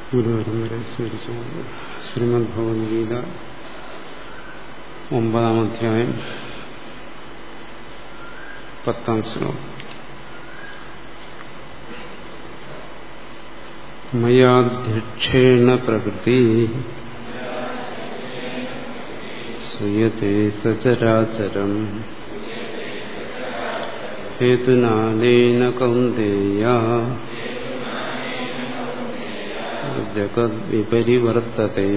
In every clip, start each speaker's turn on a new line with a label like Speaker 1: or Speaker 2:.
Speaker 1: ഗുരുവരം വരെ സ്മരിച്ചുകൊണ്ട് ശ്രീമദ് ഭഗവത്ഗീത ഒമ്പതാം അധ്യായം പത്താം ശ്ലോകം മയാധ്യക്ഷേണ പ്രകൃതി സൂയത്തെ സചരാചരം ഹേതുനാലേന കൗന്ദേയ ജഗത് വിപരിവർത്തത്തെ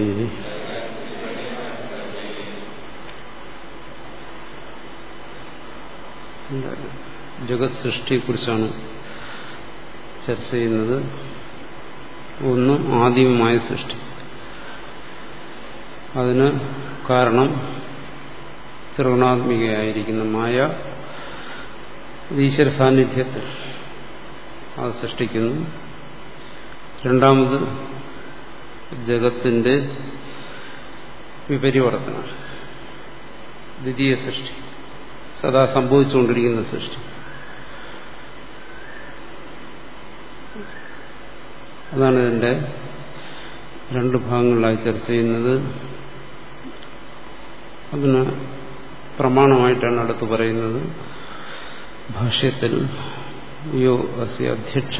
Speaker 1: ജഗത് സൃഷ്ടിയെക്കുറിച്ചാണ് ചർച്ച ചെയ്യുന്നത് ഒന്ന് ആദ്യമായ സൃഷ്ടി അതിന് കാരണം ത്രിഗുണാത്മികയായിരിക്കുന്ന മായ ഈശ്വര സാന്നിധ്യത്തിൽ അത് സൃഷ്ടിക്കുന്നു രണ്ടാമത് ജഗത്തിന്റെ വിപരിവർത്തനം ദ്വിതീയ സൃഷ്ടി സദാ സംഭവിച്ചുകൊണ്ടിരിക്കുന്ന സൃഷ്ടി അതാണ് ഇതിന്റെ രണ്ട് ഭാഗങ്ങളായി ചർച്ച ചെയ്യുന്നത് അതിന് പ്രമാണമായിട്ടാണ് അടുത്ത് പറയുന്നത് ഭാഷ്യത്തിൽ യോ അസ്യ അധ്യക്ഷ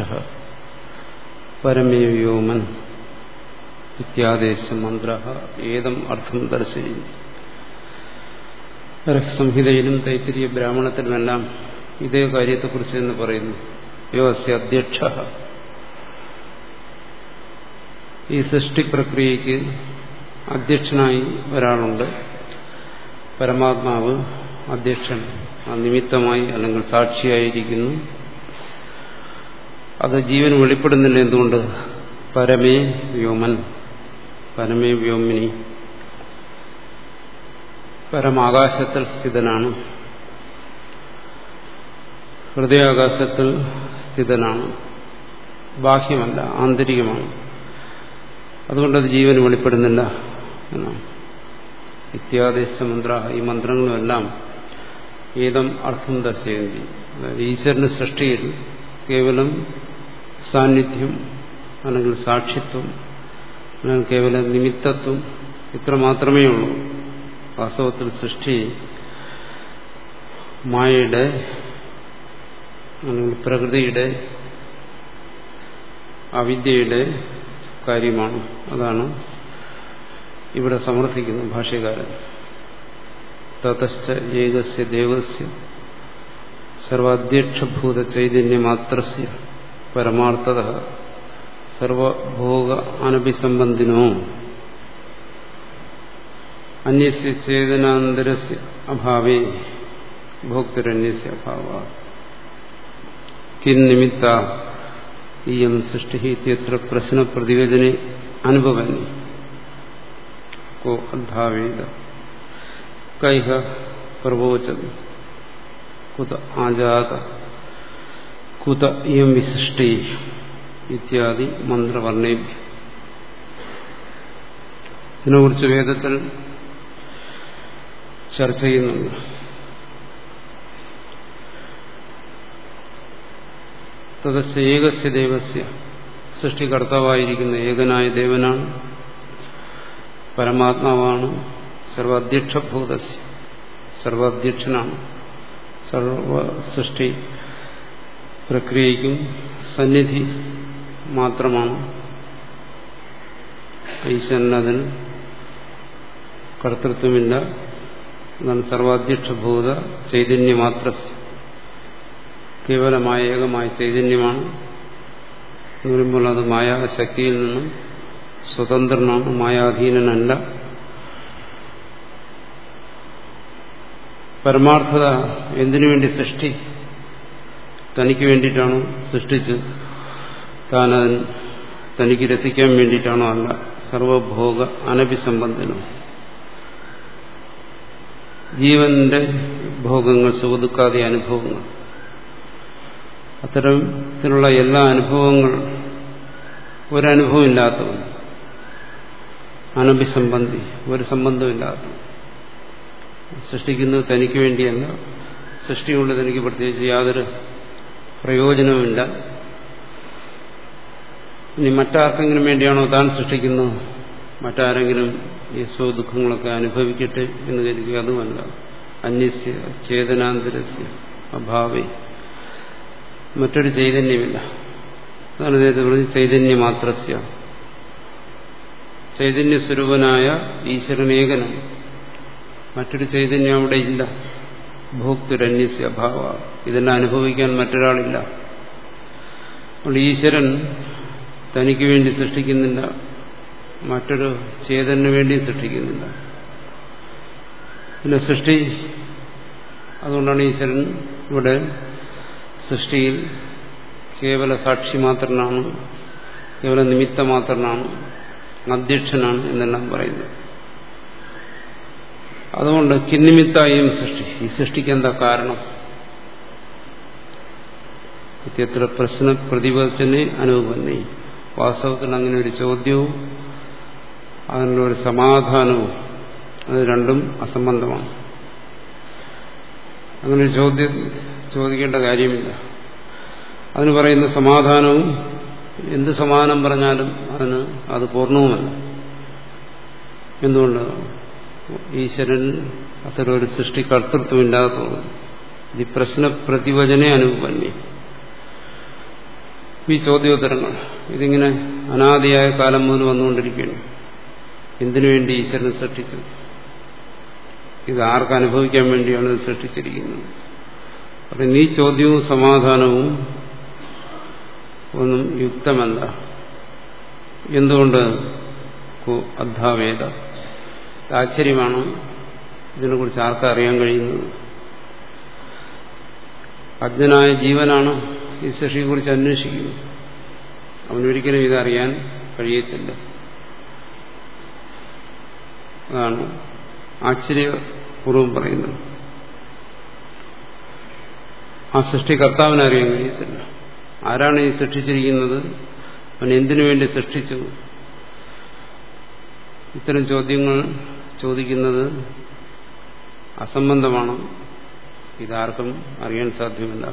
Speaker 1: പരമേ വ്യോമൻ ഇത്യാദേശ മന്ത്ര ഏതം അർത്ഥം ദർശയിക്കുന്നു സംഹിതയിലും തൈത്തിരിയ ബ്രാഹ്മണത്തിലുമെല്ലാം ഇതേ കാര്യത്തെക്കുറിച്ച് എന്ന് പറയുന്നു യോ അസ്യ അധ്യക്ഷ ഈ സൃഷ്ടി പ്രക്രിയയ്ക്ക് അധ്യക്ഷനായി ഒരാളുണ്ട് പരമാത്മാവ് അധ്യക്ഷൻ ആ നിമിത്തമായി അല്ലെങ്കിൽ സാക്ഷിയായിരിക്കുന്നു അത് ജീവൻ വെളിപ്പെടുന്നില്ല എന്തുകൊണ്ട് പരമേ വ്യോമൻ പരമേ വ്യോമിനി പരമാകാശത്തിൽ സ്ഥിതനാണ് ഹൃദയാകാശത്തിൽ സ്ഥിതനാണ് ബാഹ്യമല്ല ആന്തരികമാണ് അതുകൊണ്ടത് ജീവന് വെളിപ്പെടുന്നില്ല എന്നാണ് ഇത്യാദേശ മന്ത്ര ഈ മന്ത്രങ്ങളുമെല്ലാം ഏതം അർത്ഥം ദർശയന്തി അതായത് ഈശ്വരന്റെ സൃഷ്ടിയിൽ കേവലം സാന്നിധ്യം അല്ലെങ്കിൽ സാക്ഷിത്വം അല്ലെങ്കിൽ കേവലം നിമിത്തത്വം ഇത്ര മാത്രമേ ഉള്ളൂ വാസ്തവത്തിൽ സൃഷ്ടി മായയുടെ അല്ലെങ്കിൽ പ്രകൃതിയുടെ അവിദ്യയുടെ കാര്യമാണ് അതാണ് ഇവിടെ സമർത്ഥിക്കുന്നത് ഭാഷ്യകാരൻ തതശ്ച ഏകസ്യ ദേവസ്യ സർവാധ്യക്ഷഭൂത ചൈതന്യമാത്രസ്യ പരമാർത്ഥത സർവഭോഗ അനഭിസംബന്ധിനോ അന്യസ്യ ചേതനാന്തരസ്യ അഭാവേ ഭോക്തരന്യസ്യ അഭാവ കിന്നിമിത്ത ഇയം സൃഷ്ടി ഇത്യത്ര പ്രശ്ന പ്രതിവേദന അനുഭവന്നി കോ അദ്ധാവേദ കൈഹ പ്രവോചത് കുത ആജാത കുത ഇയം വിസൃഷ്ടി ഇത്യാദി മന്ത്രവർണ്ണേഭ്യ ഇതിനെക്കുറിച്ച് വേദത്തിൽ ചർച്ച ചെയ്യുന്നുണ്ട് തദസ് ഏകസ്യ ദേവസ്യ സൃഷ്ടികർത്താവായിരിക്കുന്ന ഏകനായ ദേവനാണ് പരമാത്മാവാണ് സർവാധ്യക്ഷഭൂതസ്യ സർവാധ്യക്ഷനാണ് സർവ സൃഷ്ടി പ്രക്രിയയ്ക്കും സന്നിധി മാത്രമാണ് ഈശ്വരനതിന് കർത്തൃത്വമില്ല എന്നാണ് സർവാധ്യക്ഷഭൂത ചൈതന്യമാത്ര കേവലമായ ഏകമായ ചൈതന്യമാണ് എന്ന് പറയുമ്പോൾ അത് മായാശക്തിയിൽ നിന്നും സ്വതന്ത്രനാണ് മായാധീനനല്ല പരമാർത്ഥത എന്തിനു വേണ്ടി സൃഷ്ടി തനിക്ക് വേണ്ടിയിട്ടാണോ സൃഷ്ടിച്ച് താനതിന് തനിക്ക് രസിക്കാൻ വേണ്ടിയിട്ടാണോ അല്ല സർവഭോഗ അനഭിസംബന്ധനോ ജീവന്റെ ഭോഗങ്ങൾ സുഖദുഃഖാദി അനുഭവങ്ങൾ അത്തരത്തിലുള്ള എല്ലാ അനുഭവങ്ങൾ ഒരനുഭവം ഇല്ലാത്തവൻ അനഭിസംബന്ധി ഒരു സംബന്ധമില്ലാത്തവൻ സൃഷ്ടിക്കുന്നത് തനിക്ക് വേണ്ടിയല്ല സൃഷ്ടി കൊണ്ട് തനിക്ക് പ്രത്യേകിച്ച് യാതൊരു പ്രയോജനവുമില്ല ഇനി മറ്റാർക്കെങ്കിലും വേണ്ടിയാണോ താൻ സൃഷ്ടിക്കുന്നത് മറ്റാരെങ്കിലും ഈ സ്വദുഃഖങ്ങളൊക്കെ അനുഭവിക്കട്ടെ എന്ന് കരുതി അതുമല്ല അന്യസ്യ ചേതനാന്തരസ്യ അഭാവേ മറ്റൊരു ചൈതന്യമില്ല അതാണ് അദ്ദേഹത്തെ പറഞ്ഞ് ചൈതന്യമാത്രസ്യ ചൈതന്യസ്വരൂപനായ ഈശ്വരനേകനാണ് മറ്റൊരു ചൈതന്യം അവിടെ ഇല്ല ഭോക്തുരന്യസ്യ അഭാവ ഇതെല്ലാം അനുഭവിക്കാൻ മറ്റൊരാളില്ല അതുകൊണ്ട് ഈശ്വരൻ തനിക്ക് വേണ്ടി സൃഷ്ടിക്കുന്നില്ല മറ്റൊരു ചേതനു വേണ്ടി സൃഷ്ടിക്കുന്നില്ല പിന്നെ സൃഷ്ടി അതുകൊണ്ടാണ് ഈശ്വരൻ ഇവിടെ സൃഷ്ടിയിൽ കേവല സാക്ഷി മാത്രനാണ് കേവല നിമിത്ത മാത്രനാണ് അധ്യക്ഷനാണ് എന്നെല്ലാം പറയുന്നത് അതുകൊണ്ട് കിന്നിമിത്തായും സൃഷ്ടി ഈ സൃഷ്ടിക്ക് എന്താ കാരണം ഇത്യത്ര പ്രശ്ന പ്രതിപത്തിനെ അനുപന്നി വാസ്തവത്തിൽ അങ്ങനെ ഒരു ചോദ്യവും അതിനുള്ള ഒരു സമാധാനവും അത് രണ്ടും അസംബന്ധമാണ് അങ്ങനെ ഒരു ചോദ്യം ചോദിക്കേണ്ട കാര്യമില്ല അതിന് പറയുന്ന സമാധാനവും എന്ത് സമാധാനം പറഞ്ഞാലും അതിന് അത് പൂർണ്ണവുമല്ല എന്തുകൊണ്ട് ഈശ്വരൻ അത്തരമൊരു സൃഷ്ടികർത്തൃത്വമില്ലാതെ തോന്നുന്നു ഇത് പ്രശ്ന പ്രതിവചനെ അനുപന്നി ഈ ചോദ്യോത്തരങ്ങൾ ഇതിങ്ങനെ അനാദിയായ കാലം മുതൽ വന്നുകൊണ്ടിരിക്കുകയാണ് എന്തിനു വേണ്ടി ഈശ്വരനെ സൃഷ്ടിച്ചു ഇത് ആർക്ക് അനുഭവിക്കാൻ വേണ്ടിയാണ് ഇത് സൃഷ്ടിച്ചിരിക്കുന്നത് അപ്പം ഈ ചോദ്യവും സമാധാനവും ഒന്നും യുക്തമല്ല എന്തുകൊണ്ട് അദ്ധാവേദ ആശ്ചര്യമാണ് ഇതിനെക്കുറിച്ച് ആർക്കും അറിയാൻ കഴിയുന്നത് അജ്ഞനായ ജീവനാണ് ഈ സൃഷ്ടിയെക്കുറിച്ച് അന്വേഷിക്കുന്നത് അവനൊരിക്കലും ഇതറിയാൻ കഴിയത്തില്ല അതാണ് ആശ്ചര്യപൂർവം പറയുന്നത് ആ സൃഷ്ടികർത്താവിനെ അറിയാൻ കഴിയത്തില്ല ആരാണ് ഈ സൃഷ്ടിച്ചിരിക്കുന്നത് അവൻ എന്തിനു വേണ്ടി സൃഷ്ടിച്ചു ഇത്തരം ചോദ്യങ്ങൾ ചോദിക്കുന്നത് അസംബന്ധമാണ് ഇതാർക്കും അറിയാൻ സാധ്യമല്ല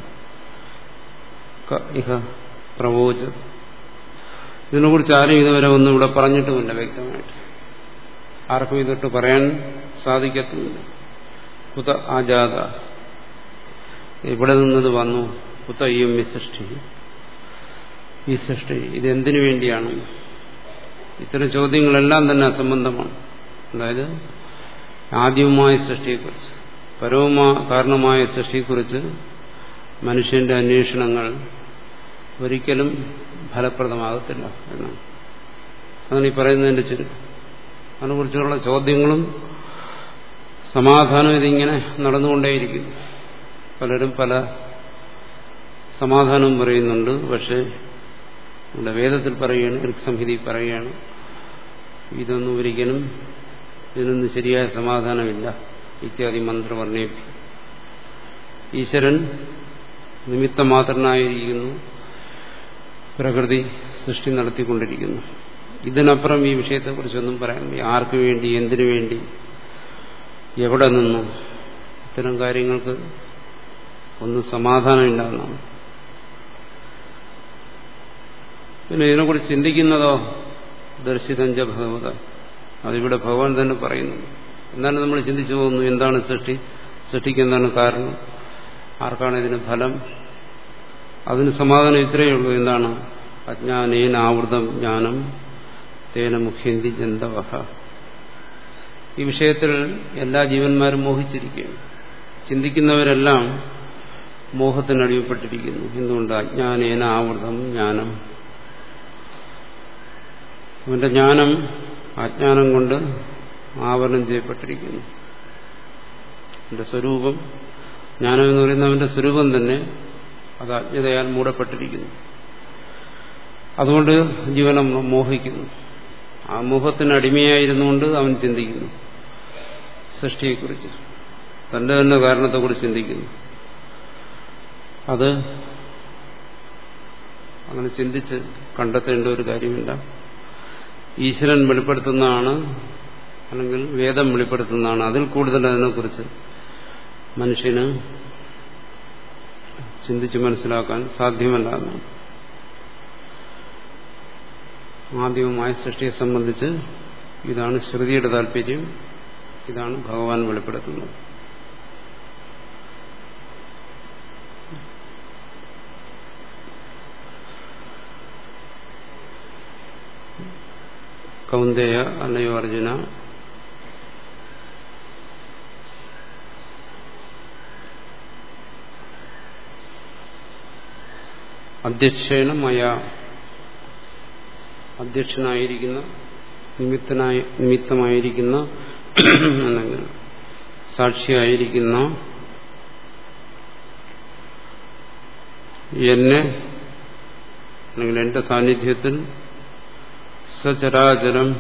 Speaker 1: ഇഹ പ്രവോച ഇതിനെക്കുറിച്ച് ആരും ഇതുവരെ ഒന്നും ഇവിടെ പറഞ്ഞിട്ടുമില്ല വ്യക്തമായിട്ട് ആർക്കും ഇതൊട്ട് പറയാൻ സാധിക്കത്തുമില്ല കുത ആജാത ഇവിടെ നിന്നത് വന്നു കുത്ത ഈ ഈ സൃഷ്ടി ഈ സൃഷ്ടി ഇതെന്തിനു വേണ്ടിയാണ് ഇത്തരം ചോദ്യങ്ങളെല്ലാം തന്നെ അസംബന്ധമാണ് അതായത് ആദ്യവുമായ സൃഷ്ടിയെക്കുറിച്ച് പരവുമാ കാരണമായ സൃഷ്ടിയെക്കുറിച്ച് മനുഷ്യന്റെ അന്വേഷണങ്ങൾ ഒരിക്കലും ഫലപ്രദമാകത്തില്ല എന്നാണ് അതാണ് ഈ പറയുന്നതിന്റെ ചുരുക്കം അതിനെക്കുറിച്ചുള്ള ചോദ്യങ്ങളും സമാധാനം ഇതിങ്ങനെ നടന്നുകൊണ്ടേയിരിക്കുന്നു പലരും പല സമാധാനവും പറയുന്നുണ്ട് പക്ഷേ ഇവിടെ വേദത്തിൽ പറയുകയാണ് ഋക്സംഹിതി പറയുകയാണ് ഇതൊന്നും ഒരിക്കലും ഇതിനൊന്നും ശരിയായ സമാധാനമില്ല ഇത്യാദി മന്ത്രവർണ്ണേ ഈശ്വരൻ നിമിത്തമാത്രനായിരിക്കുന്നു പ്രകൃതി സൃഷ്ടി നടത്തിക്കൊണ്ടിരിക്കുന്നു ഇതിനപ്പുറം ഈ വിഷയത്തെക്കുറിച്ചൊന്നും പറയാൻ ആർക്കു വേണ്ടി എന്തിനു വേണ്ടി എവിടെ നിന്നു ഇത്തരം കാര്യങ്ങൾക്ക് ഒന്നും സമാധാനമില്ല എന്നാണ് പിന്നെ ഇതിനെക്കുറിച്ച് ചിന്തിക്കുന്നതോ ദർശിതഞ്ച ഭഗവത അതിവിടെ ഭഗവാൻ തന്നെ പറയുന്നു എന്താണ് നമ്മൾ ചിന്തിച്ചു പോകുന്നു എന്താണ് സൃഷ്ടി സൃഷ്ടിക്ക് എന്താണ് കാരണം ആർക്കാണ് ഇതിന് ഫലം അതിന് സമാധാനം ഇത്രയേ ഉള്ളൂ എന്താണ് അജ്ഞാനേന ആവൃതം ജ്ഞാനം തേന മുഖ്യന്തി ജന്തവഹ ഈ വിഷയത്തിൽ എല്ലാ ജീവന്മാരും മോഹിച്ചിരിക്കുകയാണ് ചിന്തിക്കുന്നവരെല്ലാം മോഹത്തിനടിമപ്പെട്ടിരിക്കുന്നു എന്തുകൊണ്ട് അജ്ഞാനേന ആവൃതം ജ്ഞാനം അവന്റെ ജ്ഞാനം അജ്ഞാനം കൊണ്ട് ആവരണം ചെയ്യപ്പെട്ടിരിക്കുന്നു അവന്റെ സ്വരൂപം ജ്ഞാനം എന്ന് പറയുന്ന അവന്റെ സ്വരൂപം തന്നെ അത് അജ്ഞതയാൽ മൂടപ്പെട്ടിരിക്കുന്നു അതുകൊണ്ട് ജീവനം മോഹിക്കുന്നു ആ മോഹത്തിന് അടിമയായിരുന്നുകൊണ്ട് അവൻ ചിന്തിക്കുന്നു സൃഷ്ടിയെക്കുറിച്ച് തന്റെ തന്നെ കാരണത്തെക്കുറിച്ച് ചിന്തിക്കുന്നു അത് അങ്ങനെ ചിന്തിച്ച് കണ്ടെത്തേണ്ട ഒരു കാര്യമില്ല ഈശ്വരൻ വെളിപ്പെടുത്തുന്നതാണ് അല്ലെങ്കിൽ വേദം വെളിപ്പെടുത്തുന്നതാണ് അതിൽ കൂടുതൽ അതിനെക്കുറിച്ച് മനുഷ്യന് ചിന്തിച്ച് മനസ്സിലാക്കാൻ സാധ്യമല്ല എന്നാണ് ആദ്യവുമായ സൃഷ്ടിയെ സംബന്ധിച്ച് ഇതാണ് ശ്രുതിയുടെ താല്പര്യം ഇതാണ് ഭഗവാൻ വെളിപ്പെടുത്തുന്നത് കൗന്ദേയ അല്ലയോ അർജുന അധ്യക്ഷേണ മയ അധ്യക്ഷനായിരിക്കുന്ന നിമിത്തനായി നിമിത്തമായിരിക്കുന്ന അല്ലെങ്കിൽ സാക്ഷിയായിരിക്കുന്ന എന്നെ അല്ലെങ്കിൽ എന്റെ സാന്നിധ്യത്തിൽ സചരാചരം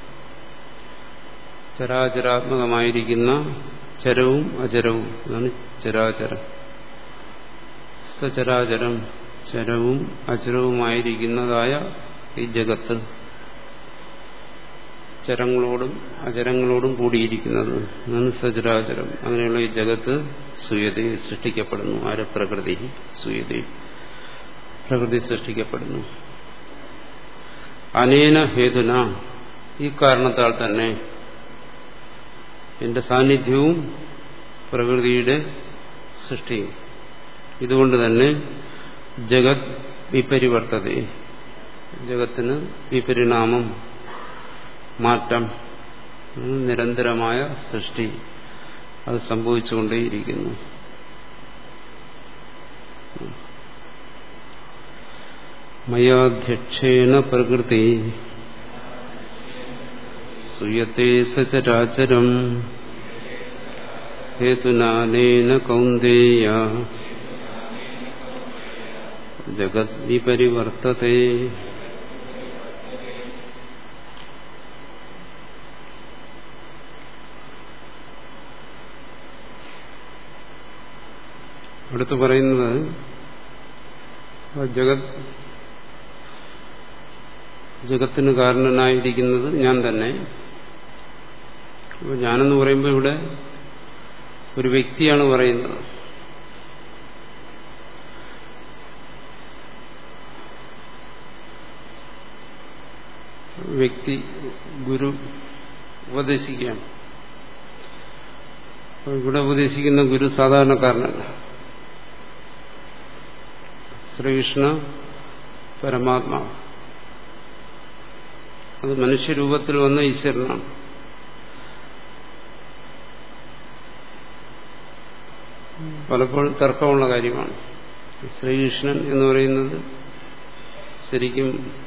Speaker 1: ചരാചരാത്മകമായിരിക്കുന്ന ചരവും അചരവും അതാണ് ചരാചരം സചരാചരം ചരവും അചരവുമായിരിക്കുന്നതായ ഈ ജഗത്ത് ചരങ്ങളോടും അചരങ്ങളോടും കൂടിയിരിക്കുന്നത് അതാണ് സചരാചരം അങ്ങനെയുള്ള ഈ ജഗത്ത് സൂയത സൃഷ്ടിക്കപ്പെടുന്നു ആര് പ്രകൃതി സൂയത പ്രകൃതി സൃഷ്ടിക്കപ്പെടുന്നു അനേന ഹേതുന ഈ കാരണത്താൽ തന്നെ എന്റെ സാന്നിധ്യവും പ്രകൃതിയുടെ സൃഷ്ടിയും ഇതുകൊണ്ട് തന്നെ ജഗത് വിപരിവർത്തത ജഗത്തിന് വിപരിണാമം മാറ്റം നിരന്തരമായ സൃഷ്ടി അത് സംഭവിച്ചുകൊണ്ടേയിരിക്കുന്നു മയാധ്യക്ഷേണ പ്രകൃതി സുയത്തെ സചരാചരം ഹേതുനാനേന കൗന്ദേയ ജഗത് വിപരിവർത്തത്തെ അടുത്ത് പറയുന്നത് ജഗത് ജഗത്തിന് കാരണനായിരിക്കുന്നത് ഞാൻ തന്നെ അപ്പോൾ ഞാനെന്ന് പറയുമ്പോൾ ഇവിടെ ഒരു വ്യക്തിയാണ് പറയുന്നത് വ്യക്തി ഗുരു ഉപദേശിക്കുകയാണ് ഇവിടെ ഉപദേശിക്കുന്ന ഗുരു സാധാരണക്കാരനല്ല ശ്രീകൃഷ്ണ പരമാത്മാവ് അത് മനുഷ്യരൂപത്തിൽ വന്ന ഈശ്വരനാണ് പലപ്പോഴും തർക്കമുള്ള കാര്യമാണ് ശ്രീകൃഷ്ണൻ എന്ന് പറയുന്നത് ശരിക്കും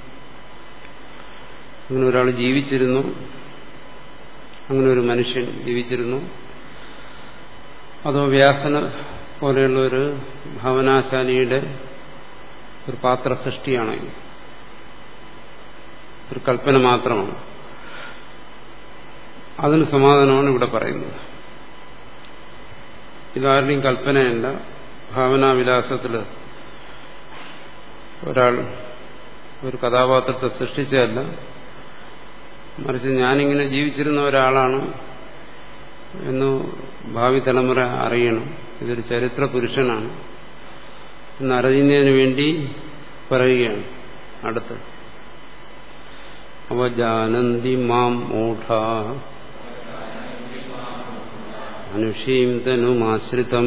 Speaker 1: അങ്ങനെ ഒരാൾ ജീവിച്ചിരുന്നു അങ്ങനെ ഒരു മനുഷ്യൻ ജീവിച്ചിരുന്നു അതോ വ്യാസന പോലെയുള്ള ഒരു ഭാവനാശാലിയുടെ ഒരു പാത്ര സൃഷ്ടിയാണ് ഒരു കൽപ്പന മാത്രമാണ് അതിന് സമാധാനമാണ് ഇവിടെ പറയുന്നത് ഇതാരുടെയും കൽപ്പനയല്ല ഭാവനാവിലാസത്തിൽ ഒരാൾ ഒരു കഥാപാത്രത്തെ സൃഷ്ടിച്ചതല്ല മറിച്ച് ഞാനിങ്ങനെ ജീവിച്ചിരുന്ന ഒരാളാണ് എന്ന് ഭാവി തലമുറ അറിയണം ഇതൊരു ചരിത്ര പുരുഷനാണ് എന്നറിയുന്നതിന് വേണ്ടി പറയുകയാണ് അടുത്ത് അവജാനന്തി മാം മൂഢ മനുഷ്യം തനുമാശ്രിതം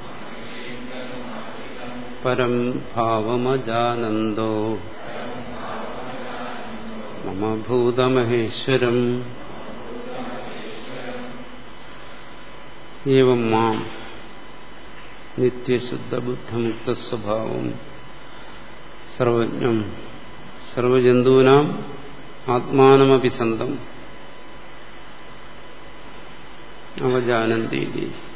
Speaker 1: പരം ഭാവമജാനന്ദോ മമ ഭൂതമഹേശ്വരം ഏവം മാം നിത്യശുദ്ധബുദ്ധമുക്തസ്വഭാവം സർവജ്ഞം സർവജന്തൂനാം ആത്മാനമപി സന്തം അവജാനന്തി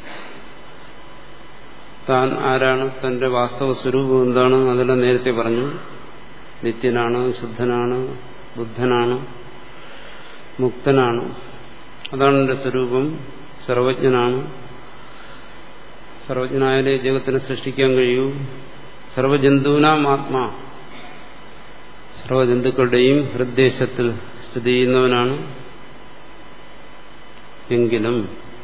Speaker 1: താൻ ആരാണ് തന്റെ വാസ്തവ സ്വരൂപം എന്താണ് അതെല്ലാം നേരത്തെ പറഞ്ഞു നിത്യനാണ് ശുദ്ധനാണ് ബുദ്ധനാണ് മുക്തനാണ് അതാണ് എന്റെ സ്വരൂപം സർവജ്ഞനാണ് സർവജ്ഞനായാലേ ജഗത്തിനെ സൃഷ്ടിക്കാൻ കഴിയൂ സർവജന്തുവിനാം ആത്മാ സർവജന്തുക്കളുടെയും ഹൃദ്ദേശത്തിൽ സ്ഥിതി ചെയ്യുന്നവനാണ് എങ്കിലും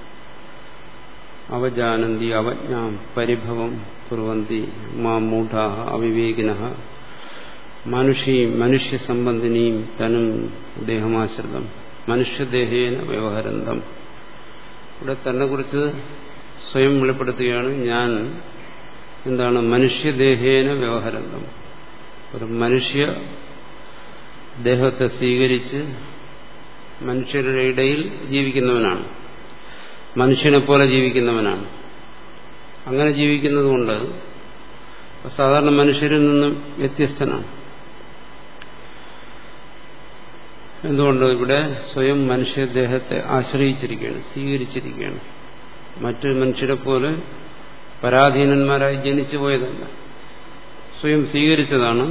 Speaker 1: അവജാനന്തി അവജ്ഞാം പരിഭവം കുറുവന്തി മാ മൂഢ അവിവേകിന മനുഷ്യയും മനുഷ്യ സംബന്ധിനിയും തനും ദേഹമാശ്രിതം മനുഷ്യദേഹേന വ്യവഹരന്തം ഇവിടെ തന്നെ കുറിച്ച് സ്വയം വെളിപ്പെടുത്തുകയാണ് ഞാൻ എന്താണ് മനുഷ്യദേഹേന വ്യവഹരന്തം ഒരു മനുഷ്യ ദേഹത്തെ സ്വീകരിച്ച് മനുഷ്യരുടെ ഇടയിൽ ജീവിക്കുന്നവനാണ് മനുഷ്യനെ പോലെ ജീവിക്കുന്നവനാണ് അങ്ങനെ ജീവിക്കുന്നതുകൊണ്ട് സാധാരണ മനുഷ്യരിൽ നിന്നും വ്യത്യസ്തനാണ് എന്തുകൊണ്ട് ഇവിടെ സ്വയം മനുഷ്യദേഹത്തെ ആശ്രയിച്ചിരിക്കുകയാണ് സ്വീകരിച്ചിരിക്കുകയാണ് മറ്റു മനുഷ്യരെ പോലെ പരാധീനന്മാരായി ജനിച്ചു പോയതല്ല സ്വയം സ്വീകരിച്ചതാണ്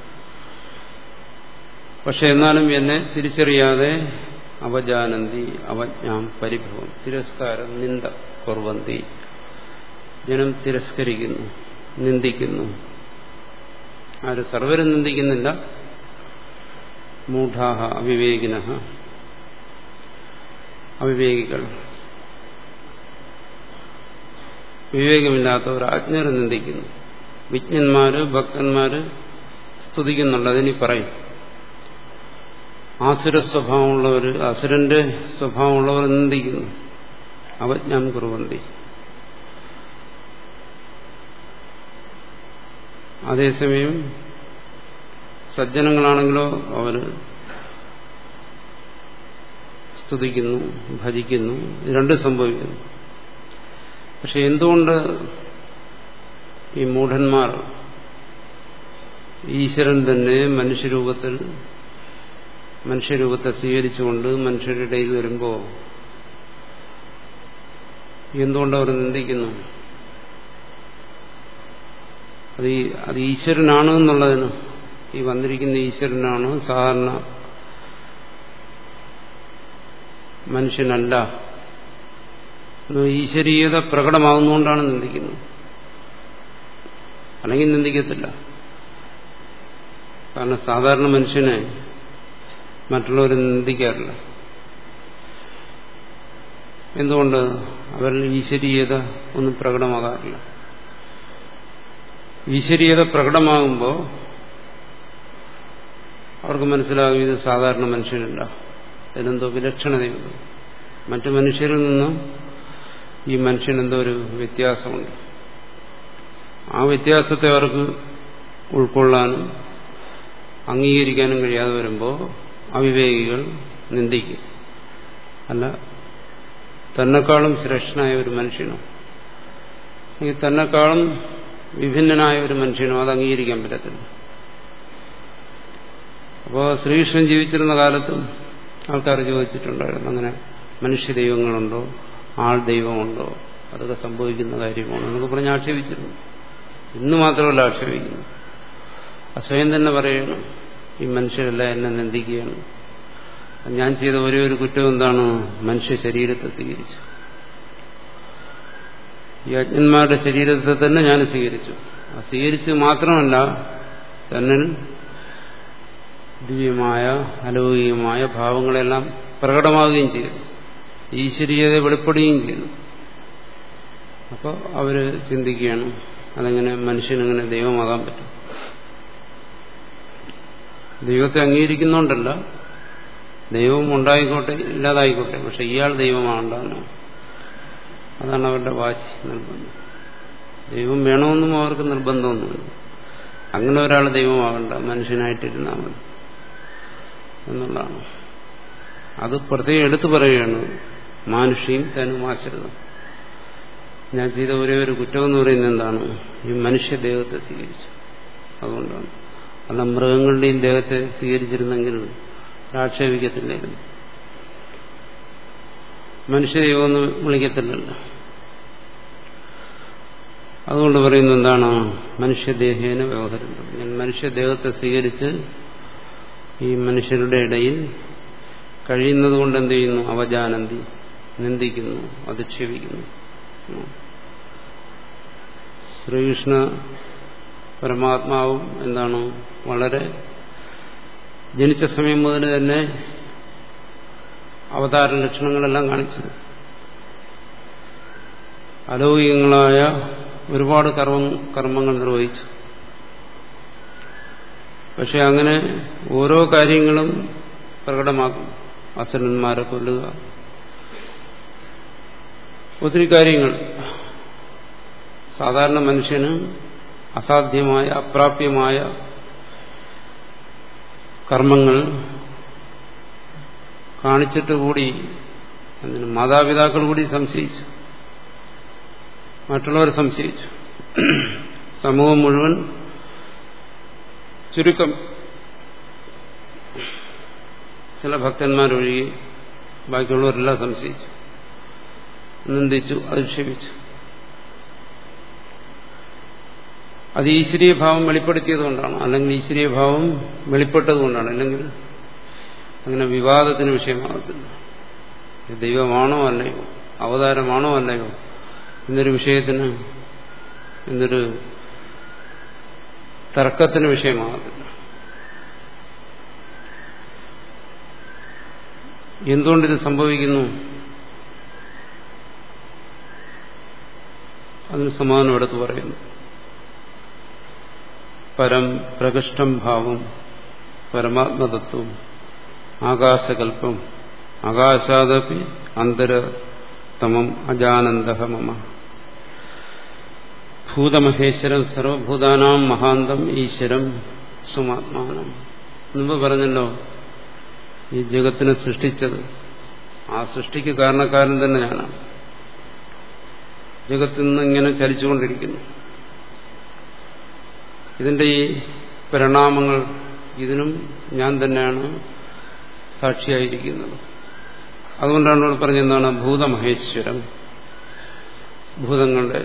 Speaker 1: പക്ഷെ എന്നാലും എന്നെ തിരിച്ചറിയാതെ അവജാനന്തി അവജ്ഞാം പരിഭവം തിരസ്കാരം നിന്ദ കുറവന്തി ജനം തിരസ്കരിക്കുന്നു നിന്ദിക്കുന്നു ആര് സർവരും നിന്ദിക്കുന്നില്ല മൂഢാഹ അവിവേകിന അവിവേകികൾ വിവേകമില്ലാത്തവർ അജ്ഞരെ നിന്ദിക്കുന്നു വിജ്ഞന്മാര് ഭക്തന്മാര് സ്തുതിക്കുന്നുണ്ട് അതിനി പറയും ആസുര സ്വഭാവമുള്ളവർ അസുരന്റെ സ്വഭാവമുള്ളവർ നിന്ദിക്കുന്നു അവജ്ഞാം കുറുവന്തി അതേസമയം സജ്ജനങ്ങളാണെങ്കിലോ അവർ സ്തുതിക്കുന്നു ഭജിക്കുന്നു ഇത് രണ്ടും സംഭവിക്കുന്നു പക്ഷെ എന്തുകൊണ്ട് ഈ മൂഢന്മാർ ഈശ്വരൻ തന്നെ മനുഷ്യരൂപത്തിൽ മനുഷ്യരൂപത്തെ സ്വീകരിച്ചുകൊണ്ട് മനുഷ്യരുടെ ഇടയിൽ വരുമ്പോൾ എന്തുകൊണ്ട് അവർ നിന്ദിക്കുന്നു അത് ഈ അത് ഈശ്വരനാണ് എന്നുള്ളതിന് ഈ വന്നിരിക്കുന്ന ഈശ്വരനാണ് സാധാരണ മനുഷ്യനല്ല ഈശ്വരീയത പ്രകടമാകുന്നുകൊണ്ടാണ് നിന്ദിക്കുന്നത് അല്ലെങ്കിൽ നിന്ദിക്കത്തില്ല കാരണം സാധാരണ മനുഷ്യനെ മറ്റുള്ളവർ നിന്ദിക്കാറില്ല എന്തുകൊണ്ട് അവരിൽ ഈശ്വരീയത ഒന്നും പ്രകടമാകാറില്ല ഈശ്വരീയത പ്രകടമാകുമ്പോൾ അവർക്ക് മനസ്സിലാകും ഇത് സാധാരണ മനുഷ്യനല്ല ഇതിനെന്തോ വിലക്ഷണതയുണ്ട് മറ്റു മനുഷ്യരിൽ നിന്നും ഈ മനുഷ്യനെന്തോ ഒരു വ്യത്യാസമുണ്ട് ആ വ്യത്യാസത്തെ അവർക്ക് ഉൾക്കൊള്ളാനും അംഗീകരിക്കാനും കഴിയാതെ വരുമ്പോൾ അവിവേകികൾ നിന്ദിക്കും അല്ല തന്നെക്കാളും ശ്രേഷ്ഠനായ ഒരു മനുഷ്യനോ ഈ തന്നെക്കാളും വിഭിന്നനായ ഒരു മനുഷ്യനോ അത് അംഗീകരിക്കാൻ പറ്റത്തില്ല അപ്പോൾ ശ്രീകൃഷ്ണൻ ജീവിച്ചിരുന്ന കാലത്തും ആൾക്കാർ ചോദിച്ചിട്ടുണ്ടായിരുന്നു അങ്ങനെ മനുഷ്യ ദൈവങ്ങളുണ്ടോ ആൾ ദൈവമുണ്ടോ അതൊക്കെ സംഭവിക്കുന്ന കാര്യമാണോ എന്നൊക്കെ പറഞ്ഞ് ആക്ഷേപിച്ചിരുന്നു ഇന്ന് മാത്രമല്ല ആക്ഷേപിക്കുന്നു സ്വയം തന്നെ പറയണം ഈ മനുഷ്യരെല്ലാം എന്നെ നിന്ദിക്കുകയാണ് ഞാൻ ചെയ്ത ഒരേ ഒരു കുറ്റം എന്താണ് മനുഷ്യ ശരീരത്തെ സ്വീകരിച്ചു ഈ അജ്ഞന്മാരുടെ ശരീരത്തെ തന്നെ ഞാൻ സ്വീകരിച്ചു ആ സ്വീകരിച്ച് മാത്രമല്ല തന്നിൽ ദിവ്യമായ അലൗകികമായ ഭാവങ്ങളെല്ലാം പ്രകടമാവുകയും ചെയ്തു ഈശ്വരീയത വെളിപ്പെടുകയും ചെയ്തു അപ്പോൾ അവര് ചിന്തിക്കുകയാണ് അതെങ്ങനെ മനുഷ്യനെങ്ങനെ ദൈവമാകാൻ പറ്റും ദൈവത്തെ അംഗീകരിക്കുന്നോണ്ടല്ല ദൈവം ഉണ്ടായിക്കോട്ടെ ഇല്ലാതായിക്കോട്ടെ പക്ഷെ ഇയാൾ ദൈവമാണ്ടാണ് അതാണ് അവരുടെ വാശി നിർബന്ധം ദൈവം വേണമെന്നും അവർക്ക് നിർബന്ധമൊന്നുമില്ല അങ്ങനെ ഒരാൾ ദൈവമാകണ്ട മനുഷ്യനായിട്ടിരുന്നാൽ മതി എന്നുള്ളതാണ് അത് പ്രത്യേകം എടുത്തു പറയുകയാണ് മാനുഷിയും തനുമാശ്രിതം ഞാൻ ചെയ്ത ഒരേ ഒരു കുറ്റമെന്ന് പറയുന്നത് എന്താണ് ഈ മനുഷ്യദേഹത്തെ സ്വീകരിച്ചു അതുകൊണ്ടാണ് അല്ല മൃഗങ്ങളുടെയും ദേഹത്തെ സ്വീകരിച്ചിരുന്നെങ്കിൽ ആക്ഷേപിക്കത്തില്ലായിരുന്നു മനുഷ്യദൈവമെന്ന് വിളിക്കത്തില്ലല്ലോ അതുകൊണ്ട് പറയുന്നത് എന്താണ് മനുഷ്യദേഹേന വ്യവഹരം ഞാൻ മനുഷ്യദേഹത്തെ സ്വീകരിച്ച് ഈ മനുഷ്യരുടെ ഇടയിൽ കഴിയുന്നത് കൊണ്ട് എന്ത് ചെയ്യുന്നു അവജാനന്തി നിന്ദിക്കുന്നു അധിക്ഷേപിക്കുന്നു ശ്രീകൃഷ്ണ പരമാത്മാവും എന്താണ് വളരെ ജനിച്ച സമയം മുതൽ തന്നെ അവതാര ലക്ഷണങ്ങളെല്ലാം കാണിച്ചത് അലൗകികങ്ങളായ ഒരുപാട് കർമ്മ കർമ്മങ്ങൾ നിർവഹിച്ചു പക്ഷെ അങ്ങനെ ഓരോ കാര്യങ്ങളും പ്രകടമാക്കും അസുരന്മാരെ കൊല്ലുക ഒത്തിരി കാര്യങ്ങൾ സാധാരണ മനുഷ്യന് അസാധ്യമായ അപ്രാപ്യമായ കർമ്മങ്ങൾ കാണിച്ചിട്ട് കൂടി അതിന് മാതാപിതാക്കൾ കൂടി സംശയിച്ചു മറ്റുള്ളവർ സംശയിച്ചു സമൂഹം മുഴുവൻ ചുരുക്കം ചില ഭക്തന്മാരൊഴികെ ബാക്കിയുള്ളവരെല്ലാം സംശയിച്ചു നിന്ദിച്ചു അധിക്ഷേപിച്ചു അത് ഈശ്വരീയ ഭാവം വെളിപ്പെടുത്തിയതുകൊണ്ടാണ് അല്ലെങ്കിൽ ഈശ്വരീയ ഭാവം വെളിപ്പെട്ടതുകൊണ്ടാണ് അല്ലെങ്കിൽ അങ്ങനെ വിവാദത്തിന് വിഷയമാകത്തില്ല ദൈവമാണോ അല്ലയോ അവതാരമാണോ അല്ലയോ എന്നൊരു വിഷയത്തിന് എന്നൊരു തർക്കത്തിന് വിഷയമാകത്തില്ല എന്തുകൊണ്ടിത് സംഭവിക്കുന്നു അതിന് സമാനം എടുത്തു പറയുന്നു പരം പ്രകൃഷ്ടം ഭാവം പരമാത്മതത്വം ആകാശകൽപ്പം ആകാശാദപി അന്തരതമം അജാനന്ദ മമ ഭൂതമഹേശ്വരം സർവഭൂതാനാം മഹാന്തം ഈശ്വരം സുമാത്മാനം മുമ്പ് പറഞ്ഞല്ലോ ഈ ജഗത്തിനെ സൃഷ്ടിച്ചത് ആ സൃഷ്ടിക്ക് കാരണക്കാരൻ തന്നെ ഞാനാണ് ജഗത്തിൽ നിന്ന് ഇങ്ങനെ ചലിച്ചുകൊണ്ടിരിക്കുന്നു ഇതിന്റെ ഈ പരിണാമങ്ങൾ ഇതിനും ഞാൻ തന്നെയാണ് സാക്ഷിയായിരിക്കുന്നത് അതുകൊണ്ടാണ് ഇവിടെ പറഞ്ഞെന്താണ് ഭൂതമഹേശ്വരം ഭൂതങ്ങളുടെ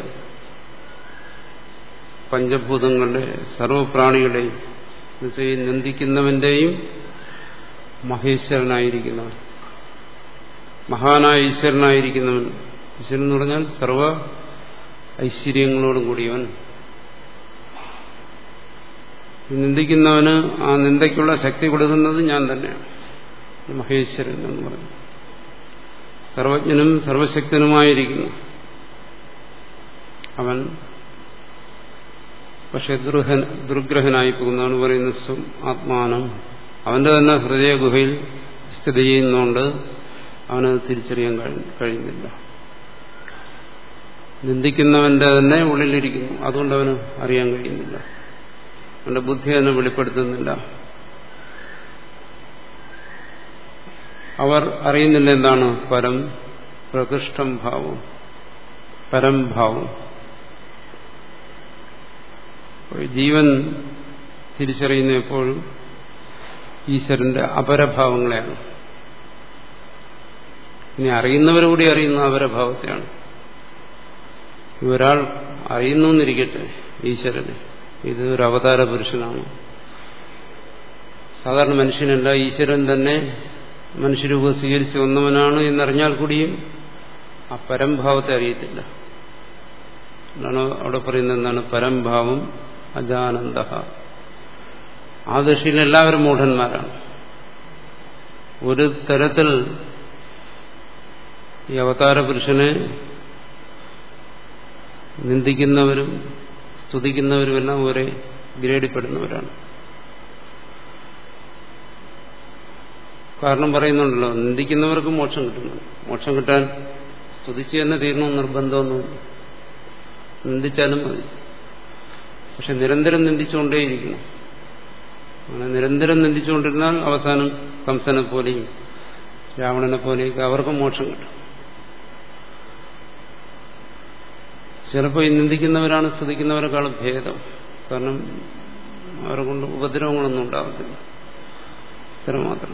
Speaker 1: പഞ്ചഭൂതങ്ങളുടെ സർവപ്രാണികളുടെയും എന്നുവെച്ചാൽ നിന്ദിക്കുന്നവന്റെയും മഹേശ്വരനായിരിക്കുന്നവൻ മഹാനായ ഈശ്വരനായിരിക്കുന്നവൻ ഈശ്വരൻ എന്ന് പറഞ്ഞാൽ സർവ ഐശ്വര്യങ്ങളോടും കൂടിയവൻ നിന്ദിക്കുന്നവന് ആ നിന്ദയ്ക്കുള്ള ശക്തി കൊടുക്കുന്നത് ഞാൻ തന്നെയാണ് മഹേശ്വരൻ എന്ന് പറഞ്ഞു സർവജ്ഞനും സർവശക്തനുമായിരിക്കുന്നു അവൻ പക്ഷെ ദുർഹൻ ദുർഗ്രഹനായി പോകുന്നതാണ് പറയുന്നത് സ്വം ആത്മാനം അവന്റെ തന്നെ ഹൃദയ ഗുഹയിൽ സ്ഥിതി ചെയ്യുന്നതുകൊണ്ട് അവനത് തിരിച്ചറിയാൻ കഴിയുന്നില്ല നിന്ദിക്കുന്നവന്റെ തന്നെ ഉള്ളിലിരിക്കുന്നു അതുകൊണ്ട് അവന് അറിയാൻ കഴിയുന്നില്ല അവന്റെ ബുദ്ധി അതിനെ വെളിപ്പെടുത്തുന്നില്ല അവർ അറിയുന്നില്ല എന്താണ് പരം പ്രകൃഷ്ടം ഭാവം പരംഭാവം ജീവൻ തിരിച്ചറിയുന്ന എപ്പോഴും ഈശ്വരന്റെ അപരഭാവങ്ങളെയാണ് ഇനി അറിയുന്നവരുകൂടി അറിയുന്ന അപരഭാവത്തെയാണ് ഒരാൾ അറിയുന്നു എന്നിരിക്കട്ടെ ഈശ്വരനെ ഇത് ഒരു അവതാര പുരുഷനാണ് സാധാരണ മനുഷ്യനല്ല ഈശ്വരൻ തന്നെ മനുഷ്യരൂപം സ്വീകരിച്ചു വന്നവനാണ് എന്നറിഞ്ഞാൽ കൂടിയും ആ പരംഭാവത്തെ അറിയത്തില്ല എന്താണ് അവിടെ പറയുന്നത് എന്താണ് പരംഭാവം അജാനന്ദ ആ ദൃഷ്ടിയിൽ എല്ലാവരും മൂഢന്മാരാണ് ഒരു തരത്തിൽ ഈ അവതാര പുരുഷനെ നിന്ദിക്കുന്നവരും സ്തുതിക്കുന്നവരുമെല്ലാം ഒരേ ഗ്രേഡിൽപ്പെടുന്നവരാണ് കാരണം പറയുന്നുണ്ടല്ലോ നിന്ദിക്കുന്നവർക്ക് മോക്ഷം കിട്ടുന്നു മോക്ഷം കിട്ടാൻ സ്തുതിച്ചു തന്നെ തീരണം നിർബന്ധമൊന്നുമില്ല നിന്ദിച്ചാലും മതി പക്ഷെ നിരന്തരം നിന്ദിച്ചുകൊണ്ടേയിരിക്കണം അങ്ങനെ നിരന്തരം നിന്ദിച്ചുകൊണ്ടിരുന്നാൽ അവസാനം കംസനെ പോലെയും രാവണനെ പോലെയൊക്കെ അവർക്കും മോക്ഷം കിട്ടും ചിലപ്പോൾ ഈ നിന്ദിക്കുന്നവരാണ് സ്തുതിക്കുന്നവരെക്കാളും ഭേദം കാരണം അവരെ കൊണ്ട് ഉപദ്രവങ്ങളൊന്നും ഉണ്ടാകത്തില്ല ഇത്രമാത്രം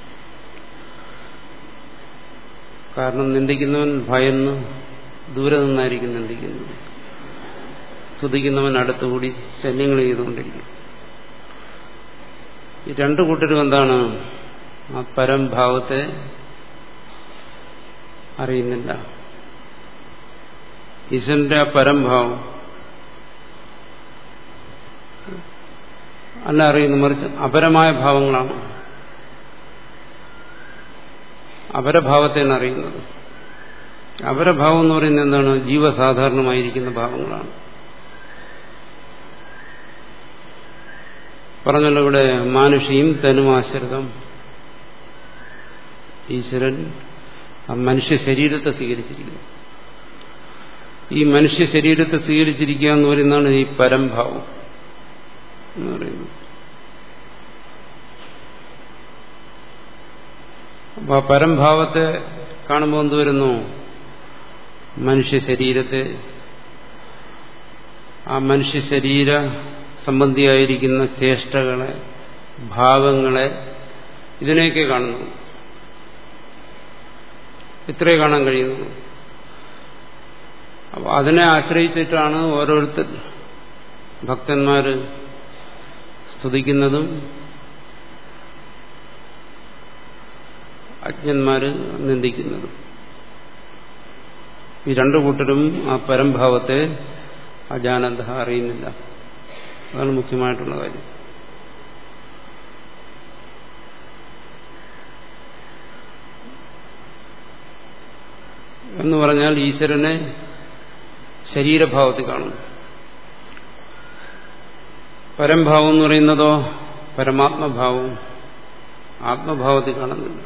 Speaker 1: കാരണം നിന്ദിക്കുന്നവൻ ഭയന്ന് ദൂരെ നിന്നായിരിക്കും നിന്ദിക്കുന്നത് സ്തുതിക്കുന്നവൻ അടുത്തുകൂടി ശല്യങ്ങൾ ചെയ്തുകൊണ്ടിരിക്കും ഈ രണ്ടു കൂട്ടരും എന്താണ് ആ പരംഭാവത്തെ അറിയുന്നില്ല ഈശ്വരന്റെ ആ പരംഭാവം അല്ല അറിയുന്നു മറിച്ച് അപരമായ ഭാവങ്ങളാണ് അപരഭാവത്തെയാണ് അറിയുന്നത് അപരഭാവം എന്ന് പറയുന്നത് എന്താണ് ജീവസാധാരണമായിരിക്കുന്ന ഭാവങ്ങളാണ് പറഞ്ഞല്ലോ ഇവിടെ മാനുഷിയും തനുമാശ്രിതം ഈശ്വരൻ ആ മനുഷ്യ ശരീരത്തെ സ്വീകരിച്ചിരിക്കുന്നു ഈ മനുഷ്യ ശരീരത്തെ സ്വീകരിച്ചിരിക്കുക എന്ന് പറയുന്നതാണ് ഈ പരംഭാവം എന്ന് പറയുന്നത് അപ്പൊ ആ പരംഭാവത്തെ കാണുമ്പോൾ എന്ത് വരുന്നു മനുഷ്യ ശരീരത്തെ ആ മനുഷ്യ ശരീര സംബന്ധിയായിരിക്കുന്ന ചേഷ്ടകളെ ഭാവങ്ങളെ ഇതിനെയൊക്കെ കാണുന്നു ഇത്രേ കാണാൻ കഴിയുന്നു അപ്പോൾ അതിനെ ആശ്രയിച്ചിട്ടാണ് ഓരോരുത്തർ ഭക്തന്മാർ സ്തുതിക്കുന്നതും അജ്ഞന്മാര് നിന്ദിക്കുന്നതും ഈ രണ്ടു കൂട്ടരും ആ പരംഭാവത്തെ അജാനന്ദ അറിയുന്നില്ല അതാണ് മുഖ്യമായിട്ടുള്ള കാര്യം എന്ന് പറഞ്ഞാൽ ഈശ്വരനെ ശരീരഭാവത്തിൽ കാണുന്നു പരംഭാവം എന്ന് പറയുന്നതോ പരമാത്മഭാവം ആത്മഭാവത്തിൽ കാണുന്നില്ല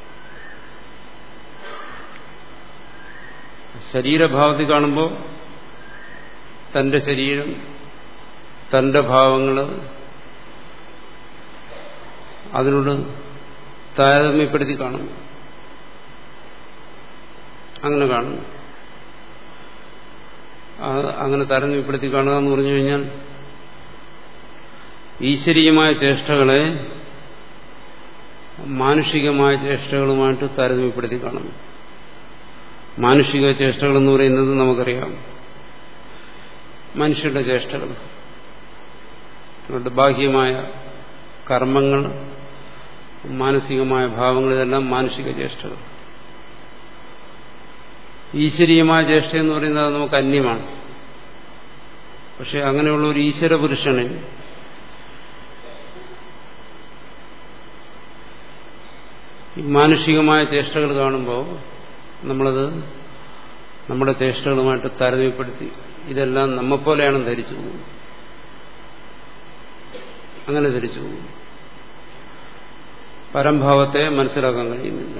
Speaker 1: ശരീരഭാവത്തിൽ കാണുമ്പോൾ തന്റെ ശരീരം തന്റെ ഭാവങ്ങൾ അതിനോട് താരതമ്യപ്പെടുത്തി കാണുന്നു അങ്ങനെ കാണുന്നു അങ്ങനെ താരതമ്യപ്പെടുത്തി കാണുക എന്ന് പറഞ്ഞു കഴിഞ്ഞാൽ ഈശ്വരീയമായ ചേഷ്ടകളെ മാനുഷികമായ ചേഷ്ടകളുമായിട്ട് താരതമ്യപ്പെടുത്തി കാണുന്നു മാനുഷിക ചേഷ്ടകൾ എന്ന് പറയുന്നത് നമുക്കറിയാം മനുഷ്യരുടെ ചേഷ്ടകൾ അവരുടെ ബാഹ്യമായ കർമ്മങ്ങൾ മാനസികമായ ഭാവങ്ങൾ ഇതെല്ലാം മാനുഷിക ചേഷ്ടകൾ ഈശ്വരീയമായ ചേഷ്ട എന്ന് പറയുന്നത് നമുക്ക് അന്യമാണ് പക്ഷെ അങ്ങനെയുള്ള ഒരു ഈശ്വര പുരുഷനെ മാനുഷികമായ ചേഷ്ടകൾ കാണുമ്പോൾ നമ്മളത് നമ്മുടെ ചേഷ്ടകളുമായിട്ട് താരതമ്യപ്പെടുത്തി ഇതെല്ലാം നമ്മെപ്പോലെയാണ് ധരിച്ചു പോകുന്നത് അങ്ങനെ ധരിച്ചു പോകുന്നു പരംഭാവത്തെ മനസ്സിലാക്കാൻ കഴിയുന്നില്ല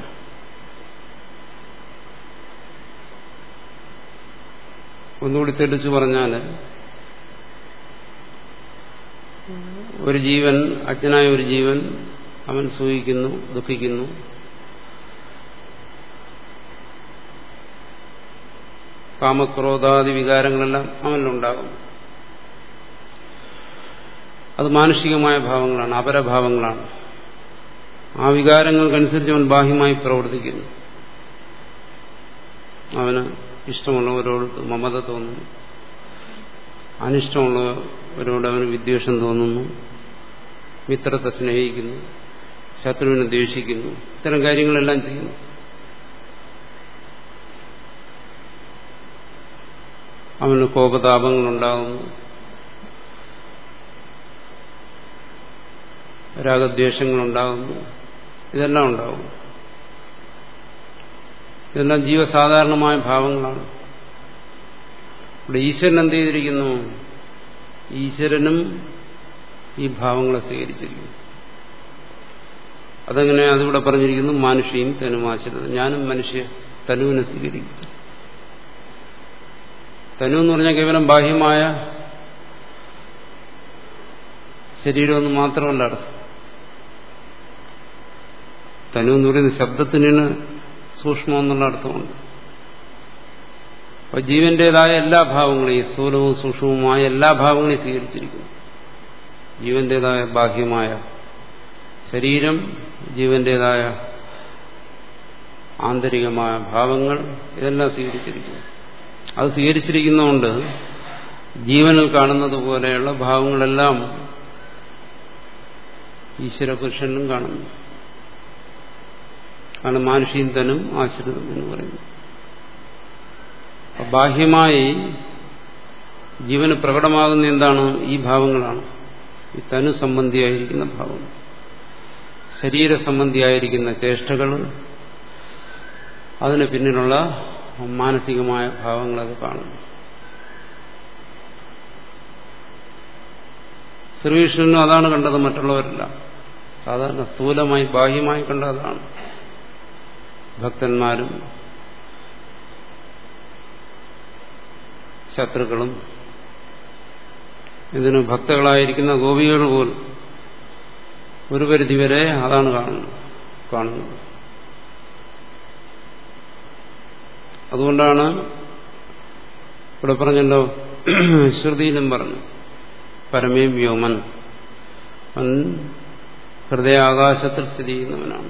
Speaker 1: ഒന്നുകൂടി തെളിച്ചു പറഞ്ഞാൽ ഒരു ജീവൻ അജ്ഞനായ ഒരു ജീവൻ അവൻ സൂഹിക്കുന്നു ദുഃഖിക്കുന്നു കാമക്രോധാദി വികാരങ്ങളെല്ലാം അവനിലുണ്ടാകും അത് മാനുഷികമായ ഭാവങ്ങളാണ് അപരഭാവങ്ങളാണ് ആ വികാരങ്ങൾക്കനുസരിച്ച് അവൻ ബാഹ്യമായി പ്രവർത്തിക്കുന്നു അവന് ഇഷ്ടമുള്ളവരോട് മമത തോന്നുന്നു അനിഷ്ടമുള്ളവരോട് അവന് വിദ്വേഷം തോന്നുന്നു മിത്രത്തെ സ്നേഹിക്കുന്നു ശത്രുവിനെ ദ്വേഷിക്കുന്നു ഇത്തരം കാര്യങ്ങളെല്ലാം ചെയ്യുന്നു അവന് കോപതാപങ്ങളുണ്ടാകുന്നു രാഗദ്വേഷങ്ങളുണ്ടാകുന്നു ഇതെല്ലാം ഉണ്ടാകും ഇതെല്ലാം ജീവസാധാരണമായ ഭാവങ്ങളാണ് ഇവിടെ ഈശ്വരൻ എന്ത് ചെയ്തിരിക്കുന്നു ഈശ്വരനും ഈ ഭാവങ്ങളെ സ്വീകരിച്ചിരിക്കുന്നു അതെങ്ങനെ അതിവിടെ പറഞ്ഞിരിക്കുന്നു മാനുഷിയും തനുമാശ്രിതം ഞാനും മനുഷ്യ തനുവിനെ സ്വീകരിക്കും തനു എന്ന് പറഞ്ഞാൽ കേവലം ബാഹ്യമായ ശരീരമൊന്നും മാത്രമല്ല അർത്ഥം തനു എന്ന് പറയുന്ന ശബ്ദത്തിന് സൂക്ഷ്മം എന്നുള്ള അർത്ഥമുണ്ട് അപ്പൊ ജീവന്റേതായ എല്ലാ ഭാവങ്ങളെയും സ്ഥൂലവും സൂക്ഷ്മവുമായ എല്ലാ ഭാവങ്ങളെയും സ്വീകരിച്ചിരിക്കുന്നു ജീവന്റേതായ ബാഹ്യമായ ശരീരം ജീവന്റേതായ ആന്തരികമായ ഭാവങ്ങൾ ഇതെല്ലാം സ്വീകരിച്ചിരിക്കുന്നു അത് സ്വീകരിച്ചിരിക്കുന്നതുകൊണ്ട് ജീവനിൽ കാണുന്നത് പോലെയുള്ള ഭാവങ്ങളെല്ലാം ഈശ്വരപുരുഷനിലും കാണുന്നു ആണ് മാനുഷീന്തനും ആശ്രിതം എന്ന് പറയുന്നത് ബാഹ്യമായി ജീവന് പ്രകടമാകുന്ന എന്താണ് ഈ ഭാവങ്ങളാണ് ഈ തനു സംബന്ധിയായിരിക്കുന്ന ഭാവം ശരീര സംബന്ധിയായിരിക്കുന്ന ചേഷ്ടകൾ അതിന് പിന്നിലുള്ള മാനസികമായ ഭാവങ്ങളൊക്കെ കാണുന്നു ശ്രീകൃഷ്ണനും അതാണ് കണ്ടത് മറ്റുള്ളവരെല്ലാം സാധാരണ സ്ഥൂലമായി ബാഹ്യമായി കണ്ട അതാണ് ഭക്തന്മാരും ശത്രുക്കളും ഇതിന് ഭക്തകളായിരിക്കുന്ന ഗോപികൾ പോലും ഒരു പരിധിവരെ അതാണ് കാണുന്നത് കാണുന്നത് അതുകൊണ്ടാണ് ഇവിടെ പറഞ്ഞല്ലോ ശ്രുതിയിലും പറഞ്ഞു പരമേ വ്യോമൻ അവൻ ഹൃദയാകാശത്തിൽ സ്ഥിതി ചെയ്യുന്നവനാണ്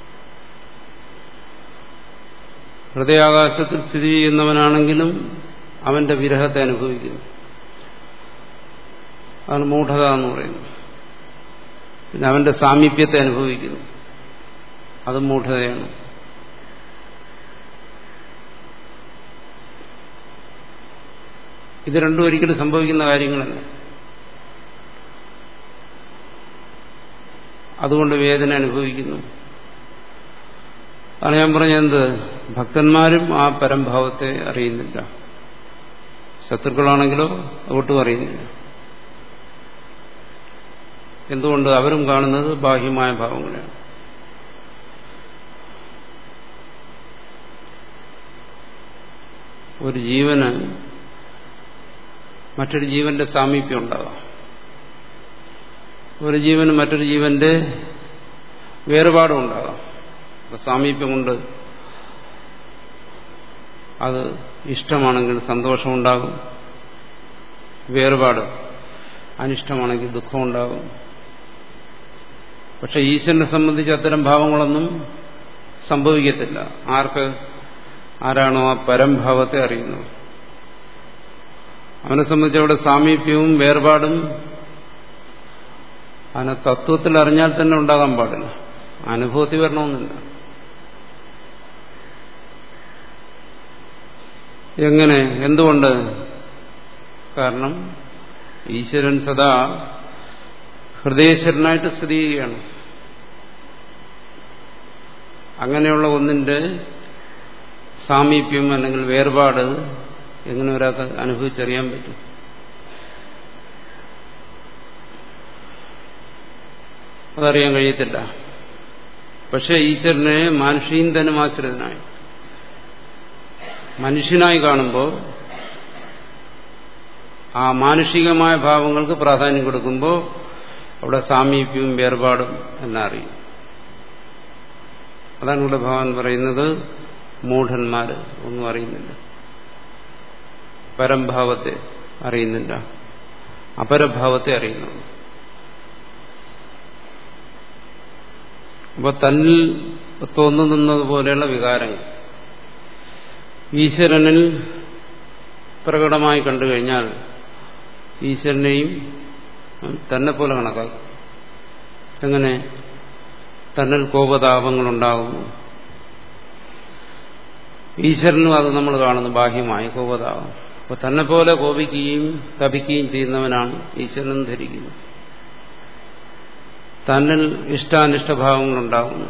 Speaker 1: ഹൃദയാകാശത്തിൽ സ്ഥിതി ചെയ്യുന്നവനാണെങ്കിലും അവന്റെ വിരഹത്തെ അനുഭവിക്കുന്നു അതാണ് മൂഢത എന്ന് പറയുന്നത് പിന്നെ അവന്റെ സാമീപ്യത്തെ അനുഭവിക്കുന്നു അത് മൂഢതയാണ് ഇത് രണ്ടും ഒരിക്കലും സംഭവിക്കുന്ന കാര്യങ്ങളല്ല അതുകൊണ്ട് വേദന അനുഭവിക്കുന്നു അതാണ് ഞാൻ പറഞ്ഞത് ഭക്തന്മാരും ആ പരംഭാവത്തെ അറിയുന്നില്ല ശത്രുക്കളാണെങ്കിലോ ഒട്ടും അറിയുന്നില്ല എന്തുകൊണ്ട് അവരും കാണുന്നത് ബാഹ്യമായ ഭാവങ്ങളെയാണ് ഒരു ജീവന് മറ്റൊരു ജീവന്റെ സാമീപ്യം ഉണ്ടാകാം ഒരു ജീവന് മറ്റൊരു ജീവന്റെ വേറുപാടും ഉണ്ടാകാം സാമീപ്യം കൊണ്ട് അത് ഇഷ്ടമാണെങ്കിൽ സന്തോഷമുണ്ടാകും വേറുപാട് അനിഷ്ടമാണെങ്കിൽ ദുഃഖമുണ്ടാകും പക്ഷെ ഈശ്വരനെ സംബന്ധിച്ച് അത്തരം ഭാവങ്ങളൊന്നും സംഭവിക്കത്തില്ല ആർക്ക് ആരാണോ ആ പരംഭാവത്തെ അറിയുന്നത് അവനെ സംബന്ധിച്ച് അവിടെ സാമീപ്യവും വേർപാടും അതിനെ തത്വത്തിൽ അറിഞ്ഞാൽ തന്നെ ഉണ്ടാകാൻ പാടില്ല അനുഭവത്തിൽ വരണമെന്നില്ല എങ്ങനെ എന്തുകൊണ്ട് കാരണം ഈശ്വരൻ സദാ ഹൃദയേശ്വരനായിട്ട് സ്ഥിതി ചെയ്യുകയാണ് അങ്ങനെയുള്ള ഒന്നിന്റെ സാമീപ്യം അല്ലെങ്കിൽ വേർപാട് എങ്ങനെ ഒരാൾക്ക് അനുഭവിച്ചറിയാൻ പറ്റും അതറിയാൻ കഴിയത്തില്ല പക്ഷെ ഈശ്വരനെ മാനുഷീന്തനും ആശ്രിതനായി മനുഷ്യനായി കാണുമ്പോൾ ആ മാനുഷികമായ ഭാവങ്ങൾക്ക് പ്രാധാന്യം കൊടുക്കുമ്പോൾ അവിടെ സാമീപ്യവും വേർപാടും എന്നറിയും അതാണ് ഇവിടെ ഭഗവാൻ പറയുന്നത് മൂഢന്മാര് ഒന്നും അറിയുന്നില്ല പരംഭാവത്തെ അറിയുന്നില്ല അപരഭാവത്തെ അറിയുന്നു അപ്പൊ തന്നിൽ തോന്നുന്നത് പോലെയുള്ള വികാരങ്ങൾ ഈശ്വരനിൽ പ്രകടമായി കണ്ടു കഴിഞ്ഞാൽ ഈശ്വരനെയും തന്നെ പോലെ കണക്കാക്കും എങ്ങനെ തന്നിൽ കോപതാപങ്ങളുണ്ടാകുന്നു ഈശ്വരനും അത് നമ്മൾ കാണുന്നു ബാഹ്യമായി കോപതാപം അപ്പൊ തന്നെ പോലെ കോപിക്കുകയും തപിക്കുകയും ചെയ്യുന്നവനാണ് ഈശ്വരൻ ധരിക്കുന്നത് തന്നിൽ ഇഷ്ടാനിഷ്ടഭാവങ്ങളുണ്ടാകുന്നു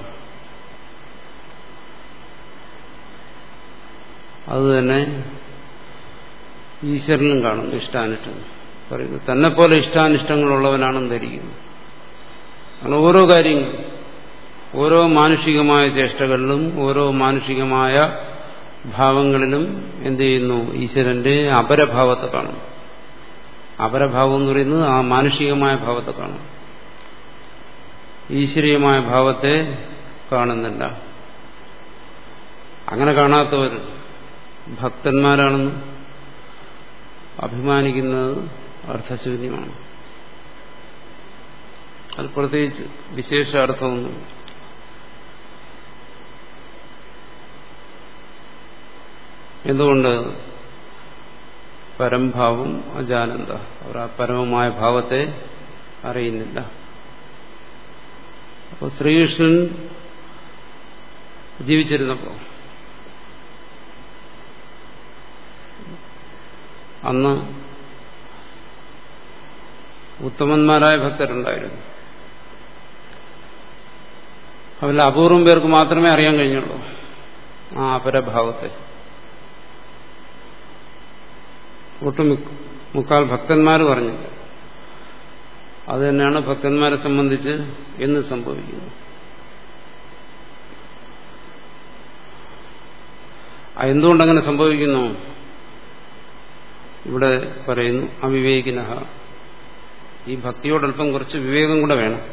Speaker 1: അതുതന്നെ ഈശ്വരനും കാണുന്നു ഇഷ്ടാനിഷ്ടങ്ങൾ പറയുന്നു തന്നെ പോലെ ഇഷ്ടാനിഷ്ടങ്ങളുള്ളവനാണെന്ന് ധരിക്കുന്നു അങ്ങനെ ഓരോ കാര്യങ്ങളും ഓരോ മാനുഷികമായ ചേഷ്ടകളിലും ഓരോ മാനുഷികമായ ഭാവങ്ങളിലും എന്ത് ചെയ്യുന്നു ഈശ്വരന്റെ അപരഭാവത്തെ കാണും അപരഭാവം എന്ന് പറയുന്നത് ആ മാനുഷികമായ ഭാവത്തെ കാണും ഈശ്വരീയമായ ഭാവത്തെ കാണുന്നില്ല അങ്ങനെ കാണാത്തവർ ഭക്തന്മാരാണെന്ന് അഭിമാനിക്കുന്നത് അർത്ഥശൂന്യമാണ് അത് പ്രത്യേകിച്ച് വിശേഷ അർത്ഥമൊന്നും എന്തുകൊണ്ട് പരംഭാവം അജാനന്ദ അവർ ആ പരമമായ ഭാവത്തെ അറിയുന്നില്ല അപ്പോൾ ശ്രീകൃഷ്ണൻ ജീവിച്ചിരുന്നപ്പോൾ അന്ന് ഉത്തമന്മാരായ ഭക്തരുണ്ടായിരുന്നു അവരിൽ അപൂർവം പേർക്ക് മാത്രമേ അറിയാൻ കഴിഞ്ഞുള്ളൂ ആ അപരഭാവത്തെ ഒട്ടും മുക്കാൽ ഭക്തന്മാർ പറഞ്ഞില്ല അത് തന്നെയാണ് ഭക്തന്മാരെ സംബന്ധിച്ച് എന്ന് സംഭവിക്കുന്നത് എന്തുകൊണ്ടങ്ങനെ സംഭവിക്കുന്നു ഇവിടെ പറയുന്നു അവിവേകിന ഈ ഭക്തിയോടൊപ്പം കുറച്ച് വിവേകം കൂടെ വേണം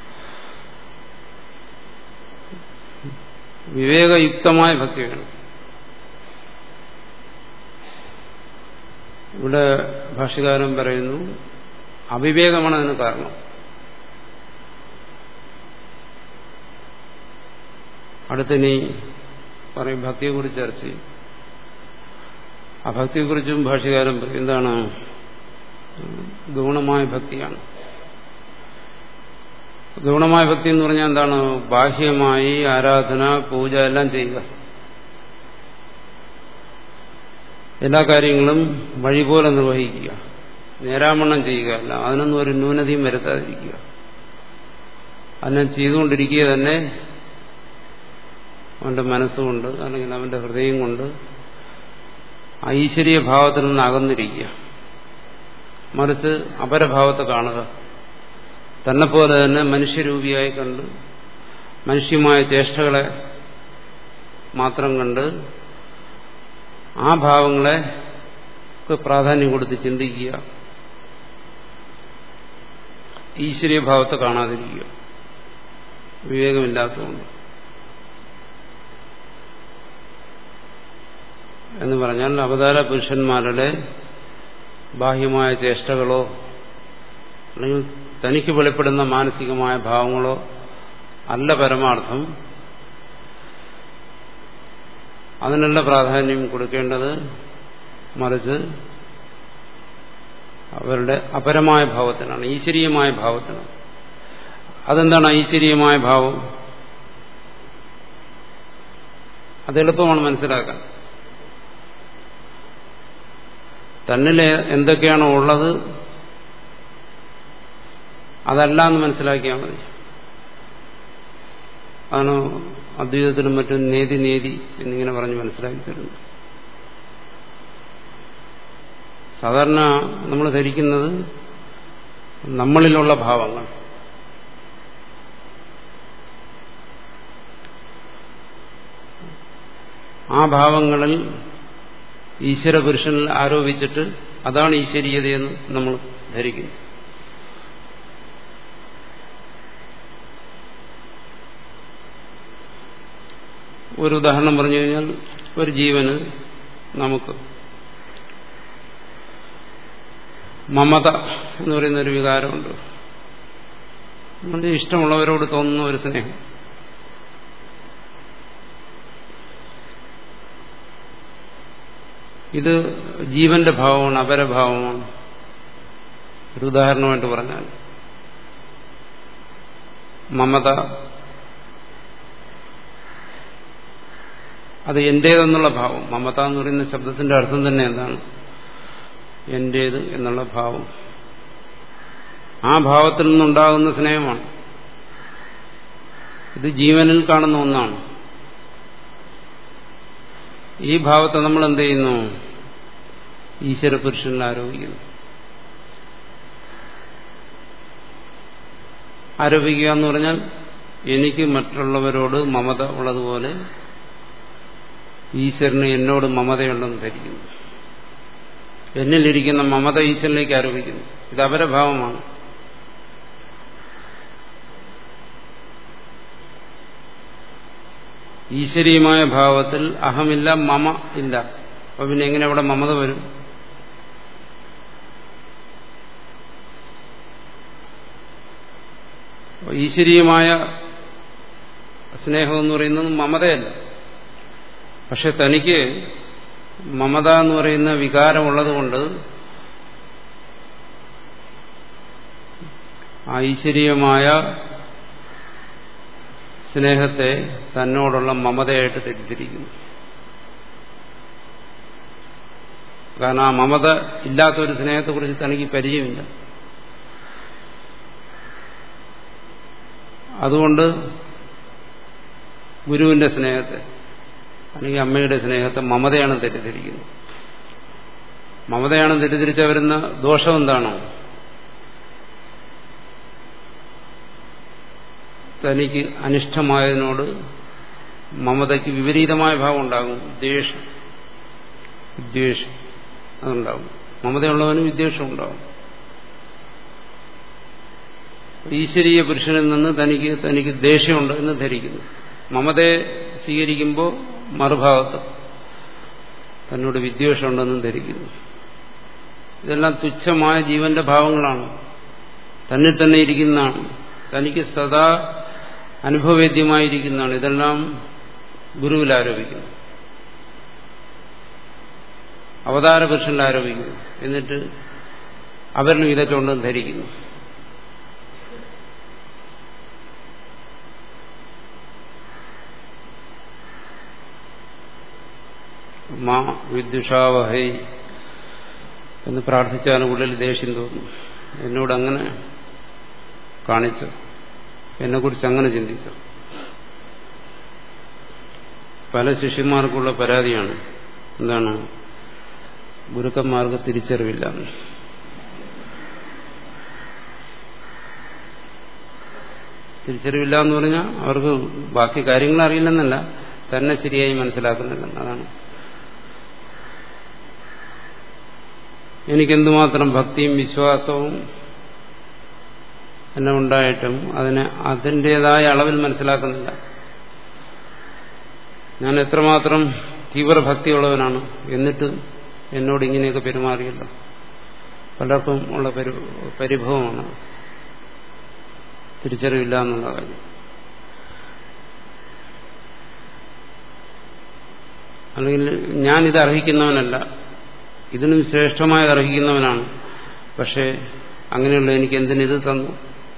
Speaker 1: വിവേകയുക്തമായ ഭക്തി വേണം ഇവിടെ ഭാഷ്യകാരൻ പറയുന്നു അവിവേകമാണ് അതിന് കാരണം അടുത്തിനി പറയും ഭക്തിയെക്കുറിച്ച് ചർച്ച ചെയ്യും ആ ഭക്തിയെക്കുറിച്ചും ഭാഷ്യകാരൻ പറയും എന്താണ് ഗുണമായ ഭക്തിയാണ് ഗുണമായ ഭക്തി എന്ന് പറഞ്ഞാൽ എന്താണ് ബാഹ്യമായി ആരാധന പൂജ എല്ലാം ചെയ്യുക എല്ലാ കാര്യങ്ങളും വഴി പോലെ നിർവഹിക്കുക നേരാമണ്ണം ചെയ്യുക അല്ല അതിനൊന്നും ഒരു ന്യൂനതയും വരുത്താതിരിക്കുക അതിനെ ചെയ്തുകൊണ്ടിരിക്കുക തന്നെ അവന്റെ മനസ്സുകൊണ്ട് അല്ലെങ്കിൽ അവന്റെ ഹൃദയം കൊണ്ട് ഐശ്വര്യ ഭാവത്തിൽ നിന്ന് അകന്നിരിക്കുക മറിച്ച് അപരഭാവത്തെ കാണുക തന്നെപ്പോലെ തന്നെ മനുഷ്യരൂപിയായി കണ്ട് മനുഷ്യമായ ചേഷ്ടകളെ മാത്രം കണ്ട് ആ ഭാവങ്ങളെ പ്രാധാന്യം കൊടുത്ത് ചിന്തിക്കുക ഈശ്വരീയഭാവത്തെ കാണാതിരിക്കുക വിവേകമില്ലാത്തതുകൊണ്ട് എന്ന് പറഞ്ഞാൽ അവതാര പുരുഷന്മാരുടെ ബാഹ്യമായ ചേഷ്ടകളോ അല്ലെങ്കിൽ തനിക്ക് വെളിപ്പെടുന്ന മാനസികമായ ഭാവങ്ങളോ അല്ല പരമാർത്ഥം അതിനുള്ള പ്രാധാന്യം കൊടുക്കേണ്ടത് മറിച്ച് അവരുടെ അപരമായ ഭാവത്തിനാണ് ഈശ്വരീയമായ ഭാവത്തിനാണ് അതെന്താണ് ഐശ്വര്യമായ ഭാവം അത് എളുപ്പമാണ് മനസ്സിലാക്കാൻ തന്നിൽ എന്തൊക്കെയാണോ ഉള്ളത് അതല്ല എന്ന് മനസ്സിലാക്കിയാൽ മതി അതാണ് അദ്വൈതത്തിലും മറ്റും നേതി നേതി എന്നിങ്ങനെ പറഞ്ഞ് മനസ്സിലാക്കി തരുന്നു സാധാരണ നമ്മൾ ധരിക്കുന്നത് നമ്മളിലുള്ള ഭാവങ്ങൾ ആ ഭാവങ്ങളിൽ ഈശ്വര പുരുഷനിൽ ആരോപിച്ചിട്ട് അതാണ് ഈശ്വരീയതയെന്ന് നമ്മൾ ധരിക്കുന്നു ഒരു ഉദാഹരണം പറഞ്ഞു കഴിഞ്ഞാൽ ഒരു ജീവന് നമുക്ക് മമത എന്ന് പറയുന്ന ഒരു വികാരമുണ്ട് നമ്മുടെ ഇഷ്ടമുള്ളവരോട് തോന്നുന്ന ഒരു സ്നേഹം ഇത് ജീവന്റെ ഭാവമാണ് അപരഭാവമാണ് ഒരു ഉദാഹരണമായിട്ട് പറഞ്ഞാൽ മമത അത് എന്റേതെന്നുള്ള ഭാവം മമത എന്ന് പറയുന്ന ശബ്ദത്തിന്റെ അർത്ഥം തന്നെ എന്താണ് എന്റേത് എന്നുള്ള ഭാവം ആ ഭാവത്തിൽ നിന്നുണ്ടാകുന്ന സ്നേഹമാണ് ഇത് ജീവനിൽ കാണുന്ന ഒന്നാണ് ഈ ഭാവത്തെ നമ്മൾ എന്ത് ചെയ്യുന്നു ഈശ്വര പുരുഷനിൽ ആരോപിക്കുന്നു ആരോപിക്കുക എന്ന് പറഞ്ഞാൽ എനിക്ക് മറ്റുള്ളവരോട് മമത ഉള്ളതുപോലെ ഈശ്വരന് എന്നോട് മമതയുണ്ടെന്ന് ധരിക്കുന്നു എന്നിലിരിക്കുന്ന മമത ഈശ്വരനിലേക്ക് ആരോപിക്കുന്നു ഇത് അപരഭാവമാണ് ഈശ്വരീയമായ ഭാവത്തിൽ അഹമില്ല മമ ഇല്ല അപ്പൊ പിന്നെ എങ്ങനെ അവിടെ മമത വരും ഈശ്വരീയമായ സ്നേഹം എന്ന് പറയുന്നത് മമതയല്ല പക്ഷെ തനിക്ക് മമത എന്ന് പറയുന്ന വികാരമുള്ളതുകൊണ്ട് ഐശ്വര്യമായ സ്നേഹത്തെ തന്നോടുള്ള മമതയായിട്ട് തെറ്റിദ്ധരിക്കുന്നു കാരണം ആ മമത ഇല്ലാത്തൊരു സ്നേഹത്തെക്കുറിച്ച് തനിക്ക് പരിചയമില്ല അതുകൊണ്ട് ഗുരുവിന്റെ സ്നേഹത്തെ അല്ലെങ്കിൽ അമ്മയുടെ സ്നേഹത്തെ മമതയാണ് തെറ്റിദ്ധരിക്കുന്നത് മമതയാണ് തെറ്റിദ്ധരിച്ച വരുന്ന ദോഷം എന്താണോ തനിക്ക് അനിഷ്ടമായതിനോട് മമതയ്ക്ക് വിപരീതമായ ഭാവം ഉണ്ടാകും ദ്വേഷം വിദ്വേഷം അതുണ്ടാകും മമതയുള്ളവനും വിദ്വേഷം ഉണ്ടാകും ഈശ്വരീയ പുരുഷനിൽ നിന്ന് തനിക്ക് തനിക്ക് ദേഷ്യമുണ്ട് എന്ന് ധരിക്കുന്നു മമതയെ സ്വീകരിക്കുമ്പോൾ മറുഭാഗത്ത് തന്നോട് വിദ്വേഷമുണ്ടെന്നും ധരിക്കുന്നു ഇതെല്ലാം തുച്ഛമായ ജീവന്റെ ഭാവങ്ങളാണ് തന്നിൽ തന്നെ ഇരിക്കുന്നതാണ് തനിക്ക് സദാ അനുഭവവേദ്യമായിരിക്കുന്നതാണ് ഇതെല്ലാം ഗുരുവിൽ ആരോപിക്കുന്നു അവതാര പുരുഷനിൽ ആരോപിക്കുന്നു എന്നിട്ട് അവരിലും ഇതൊക്കെ ഉണ്ടെന്ന് ധരിക്കുന്നു മാ വിദ്യുഷാവഹൈ എന്ന് പ്രാർത്ഥിച്ചാൽ ഉള്ളിൽ ദേഷ്യം തോന്നും എന്നോട് അങ്ങനെ കാണിച്ചു എന്നെക്കുറിച്ച് അങ്ങനെ ചിന്തിച്ചു പല ശിഷ്യന്മാർക്കുള്ള പരാതിയാണ് എന്താണ് ഗുരുക്കന്മാർക്ക് തിരിച്ചറിവില്ല തിരിച്ചറിവില്ല എന്ന് പറഞ്ഞാൽ അവർക്ക് ബാക്കി കാര്യങ്ങൾ അറിയില്ലെന്നല്ല തന്നെ ശരിയായി മനസ്സിലാക്കുന്നില്ല അതാണ് എനിക്കെന്തുമാത്രം ഭക്തിയും വിശ്വാസവും എന്നെ ഉണ്ടായിട്ടും അതിനെ അതിൻ്റെതായ അളവിൽ മനസ്സിലാക്കുന്നില്ല ഞാൻ എത്രമാത്രം തീവ്രഭക്തിയുള്ളവനാണ് എന്നിട്ട് എന്നോട് ഇങ്ങനെയൊക്കെ പെരുമാറിയല്ലോ പലർക്കും ഉള്ള പരി പരിഭവമാണ് തിരിച്ചറിവില്ല എന്നുള്ള കാര്യം അല്ലെങ്കിൽ ഞാനിത് അർഹിക്കുന്നവനല്ല ഇതിനും ശ്രേഷ്ഠമായി അർഹിക്കുന്നവനാണ് പക്ഷേ അങ്ങനെയുള്ള എനിക്ക് എന്തിനിത് തന്നു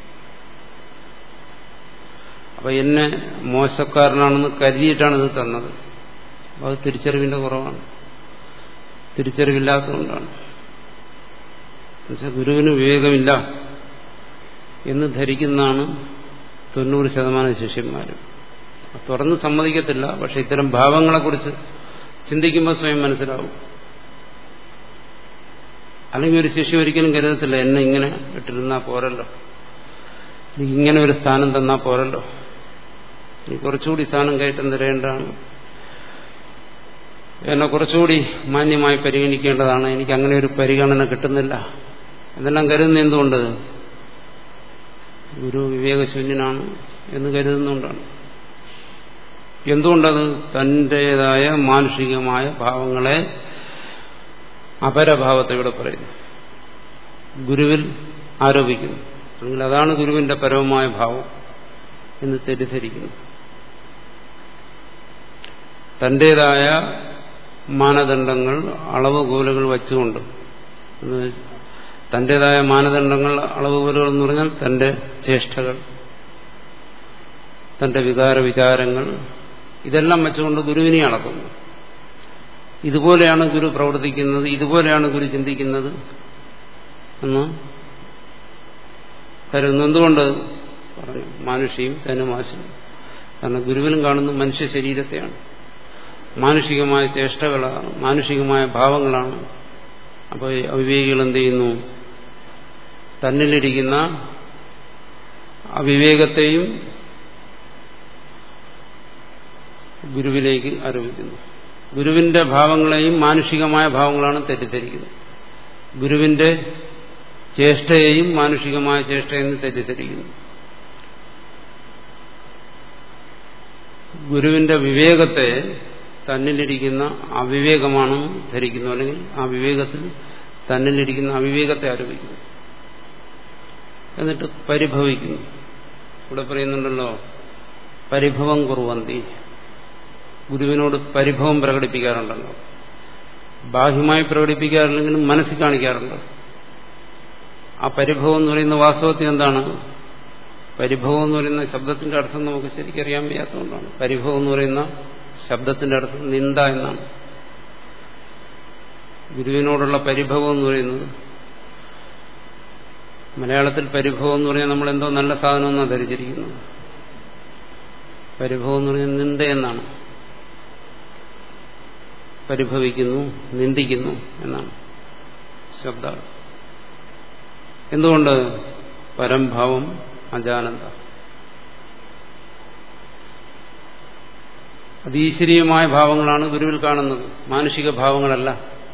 Speaker 1: അപ്പൊ എന്നെ മോശക്കാരനാണെന്ന് കരുതിയിട്ടാണ് ഇത് തന്നത് അത് തിരിച്ചറിവിന്റെ കുറവാണ് തിരിച്ചറിവില്ലാത്തതുകൊണ്ടാണ് എന്നുവെച്ചാൽ ഗുരുവിന് വിവേകമില്ല എന്ന് ധരിക്കുന്നതാണ് തൊണ്ണൂറ് ശതമാനം ശിഷ്യന്മാരും തുറന്ന് സമ്മതിക്കത്തില്ല പക്ഷെ ഇത്തരം ഭാവങ്ങളെക്കുറിച്ച് ചിന്തിക്കുമ്പോൾ സ്വയം മനസ്സിലാവും അല്ലെങ്കിൽ ഒരു ശിഷ്യ ഒരിക്കലും കരുതത്തില്ല എന്നെ ഇങ്ങനെ ഇട്ടിരുന്നാ പോരല്ലോ എനിക്ക് ഇങ്ങനെ ഒരു സ്ഥാനം തന്നാ പോരല്ലോ എനിക്ക് കുറച്ചുകൂടി സ്ഥാനം കയറ്റം തരേണ്ടതാണ് എന്നെ കുറച്ചുകൂടി മാന്യമായി പരിഗണിക്കേണ്ടതാണ് എനിക്ക് അങ്ങനെ ഒരു പരിഗണന കിട്ടുന്നില്ല എന്നെല്ലാം കരുതുന്ന എന്തുകൊണ്ട് ഗുരു വിവേകശൂന്യനാണ് എന്ന് കരുതുന്നുകൊണ്ടാണ് എന്തുകൊണ്ടത് തന്റേതായ മാനുഷികമായ ഭാവങ്ങളെ അപരഭാവത്തെ ഇവിടെ പറയുന്നു ഗുരുവിൽ ആരോപിക്കുന്നു അല്ലെങ്കിൽ അതാണ് ഗുരുവിന്റെ പരമമായ ഭാവം എന്ന് തെറ്റിദ്ധരിക്കുന്നു തന്റേതായ മാനദണ്ഡങ്ങൾ അളവുകോലുകൾ വച്ചുകൊണ്ട് തന്റേതായ മാനദണ്ഡങ്ങൾ അളവുകോലുകൾ എന്ന് പറഞ്ഞാൽ തന്റെ ചേഷ്ടകൾ തന്റെ വികാര വിചാരങ്ങൾ ഇതെല്ലാം വെച്ചുകൊണ്ട് ഗുരുവിനെ അളക്കുന്നു ഇതുപോലെയാണ് ഗുരു പ്രവർത്തിക്കുന്നത് ഇതുപോലെയാണ് ഗുരു ചിന്തിക്കുന്നത് എന്ന് കരുതുന്നു എന്തുകൊണ്ട് പറഞ്ഞു മാനുഷിയും തനുമാശയും കാരണം ഗുരുവിനും കാണുന്ന മനുഷ്യ ശരീരത്തെയാണ് മാനുഷികമായ ചേഷ്ടകളാണ് മാനുഷികമായ ഭാവങ്ങളാണ് അപ്പോൾ അവിവേകികൾ എന്ത് ചെയ്യുന്നു തന്നിലിരിക്കുന്ന അവിവേകത്തെയും ഗുരുവിലേക്ക് ആരോപിക്കുന്നു ഗുരുവിന്റെ ഭാവങ്ങളെയും മാനുഷികമായ ഭാവങ്ങളാണ് തെറ്റിദ്ധരിക്കുന്നത് ഗുരുവിന്റെ ചേഷ്ടയെയും മാനുഷികമായ ചേഷ്ടയെന്ന് തെറ്റിദ്ധരിക്കുന്നു ഗുരുവിന്റെ വിവേകത്തെ തന്നിലിരിക്കുന്ന അവിവേകമാണ് ധരിക്കുന്നു അല്ലെങ്കിൽ ആ വിവേകത്തിൽ തന്നിലിരിക്കുന്ന അവിവേകത്തെ ആരോപിക്കുന്നു എന്നിട്ട് പരിഭവിക്കുന്നു ഇവിടെ പറയുന്നുണ്ടല്ലോ പരിഭവം കുറവന്തി ഗുരുവിനോട് പരിഭവം പ്രകടിപ്പിക്കാറുണ്ടല്ലോ ബാഹ്യമായി പ്രകടിപ്പിക്കാറില്ലെങ്കിലും മനസ്സിൽ കാണിക്കാറുണ്ട് ആ പരിഭവം എന്ന് പറയുന്ന വാസ്തവത്തിൽ എന്താണ് പരിഭവം എന്ന് പറയുന്ന ശബ്ദത്തിന്റെ അർത്ഥം നമുക്ക് ശരിക്കറിയാൻ വയ്യാത്തതുകൊണ്ടാണ് പരിഭവം എന്ന് പറയുന്ന ശബ്ദത്തിന്റെ അർത്ഥം നിന്ദ എന്നാണ് ഗുരുവിനോടുള്ള പരിഭവം എന്ന് പറയുന്നത് മലയാളത്തിൽ പരിഭവം എന്ന് പറഞ്ഞാൽ നമ്മൾ എന്തോ നല്ല സാധനമെന്നാണ് ധരിച്ചിരിക്കുന്നത് പരിഭവം എന്ന് പറഞ്ഞാൽ നിന്ദ എന്നാണ് പരിഭവിക്കുന്നു നിന്ദിക്കുന്നു എന്നാണ് ശബ്ദ എന്തുകൊണ്ട് പരംഭാവം അജാനന്ദ അത് ഈശ്വരീയമായ ഭാവങ്ങളാണ് ഗുരുവിൽ കാണുന്നത് മാനുഷിക ഭാവങ്ങളല്ല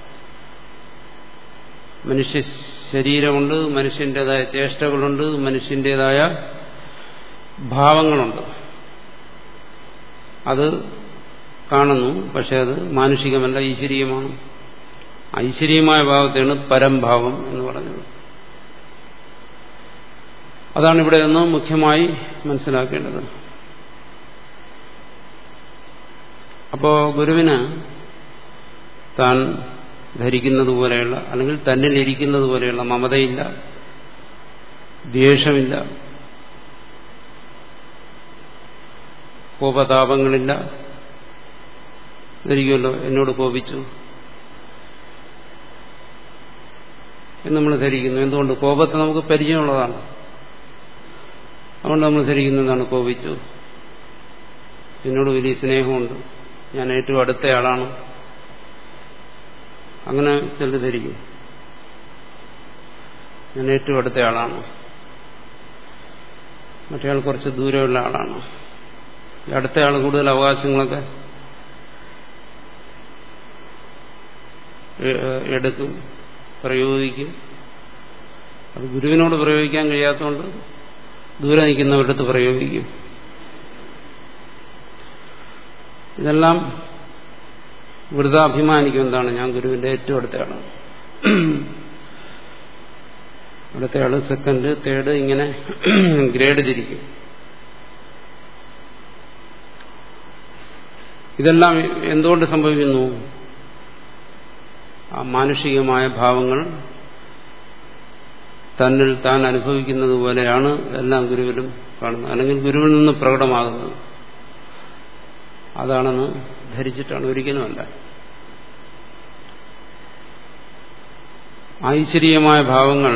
Speaker 1: മനുഷ്യ ശരീരമുണ്ട് മനുഷ്യൻ്റെതായ ചേഷ്ടകളുണ്ട് മനുഷ്യൻ്റെതായ ഭാവങ്ങളുണ്ട് അത് കാണുന്നു പക്ഷെ അത് മാനുഷികമല്ല ഈശ്വരീയമാണ് ഐശ്വര്യമായ ഭാവത്തെയാണ് പരംഭാവം എന്ന് പറഞ്ഞത് അതാണ് ഇവിടെ നിന്ന് മുഖ്യമായി മനസ്സിലാക്കേണ്ടത് അപ്പോ ഗുരുവിന് താൻ ധരിക്കുന്നത് പോലെയുള്ള അല്ലെങ്കിൽ തന്നിൽ ഇരിക്കുന്നത് പോലെയുള്ള മമതയില്ല ദ്വേഷമില്ല കോപതാപങ്ങളില്ല ധരിക്കുമല്ലോ എന്നോട് കോപിച്ചു എന്ന് നമ്മൾ ധരിക്കുന്നു എന്തുകൊണ്ട് കോപത്തെ നമുക്ക് പരിചയമുള്ളതാണ് അതുകൊണ്ട് നമ്മൾ ധരിക്കുന്നതാണ് കോപിച്ചു എന്നോട് വലിയ സ്നേഹമുണ്ട് ഞാൻ ഏറ്റവും അടുത്തയാളാണ് അങ്ങനെ ചിലർ ധരിക്കും ഞാൻ ഏറ്റവും അടുത്തയാളാണ് മറ്റേയാൾ കുറച്ച് ദൂരമുള്ള ആളാണ് ഈ അടുത്തയാൾ കൂടുതൽ അവകാശങ്ങളൊക്കെ എടുക്കും പ്രയോഗിക്കും അത് ഗുരുവിനോട് പ്രയോഗിക്കാൻ കഴിയാത്തതുകൊണ്ട് ദൂരെ നിൽക്കുന്നവരുടെ അടുത്ത് പ്രയോഗിക്കും ഇതെല്ലാം വെറുതെ അഭിമാനിക്കും എന്താണ് ഞാൻ ഗുരുവിന്റെ ഏറ്റവും അടുത്തയാളാണ് അടുത്തയാള് സെക്കൻഡ് തേർഡ് ഇങ്ങനെ ഗ്രേഡ് തിരിക്കും ഇതെല്ലാം എന്തുകൊണ്ട് സംഭവിക്കുന്നു ആ മാനുഷികമായ ഭാവങ്ങൾ തന്നിൽ താൻ അനുഭവിക്കുന്നത് പോലെയാണ് എല്ലാം ഗുരുവിലും കാണുന്നത് അല്ലെങ്കിൽ ഗുരുവിൽ നിന്ന് പ്രകടമാകുന്നത് അതാണെന്ന് ധരിച്ചിട്ടാണ് ഒരിക്കലുമല്ല ഐശ്വര്യമായ ഭാവങ്ങൾ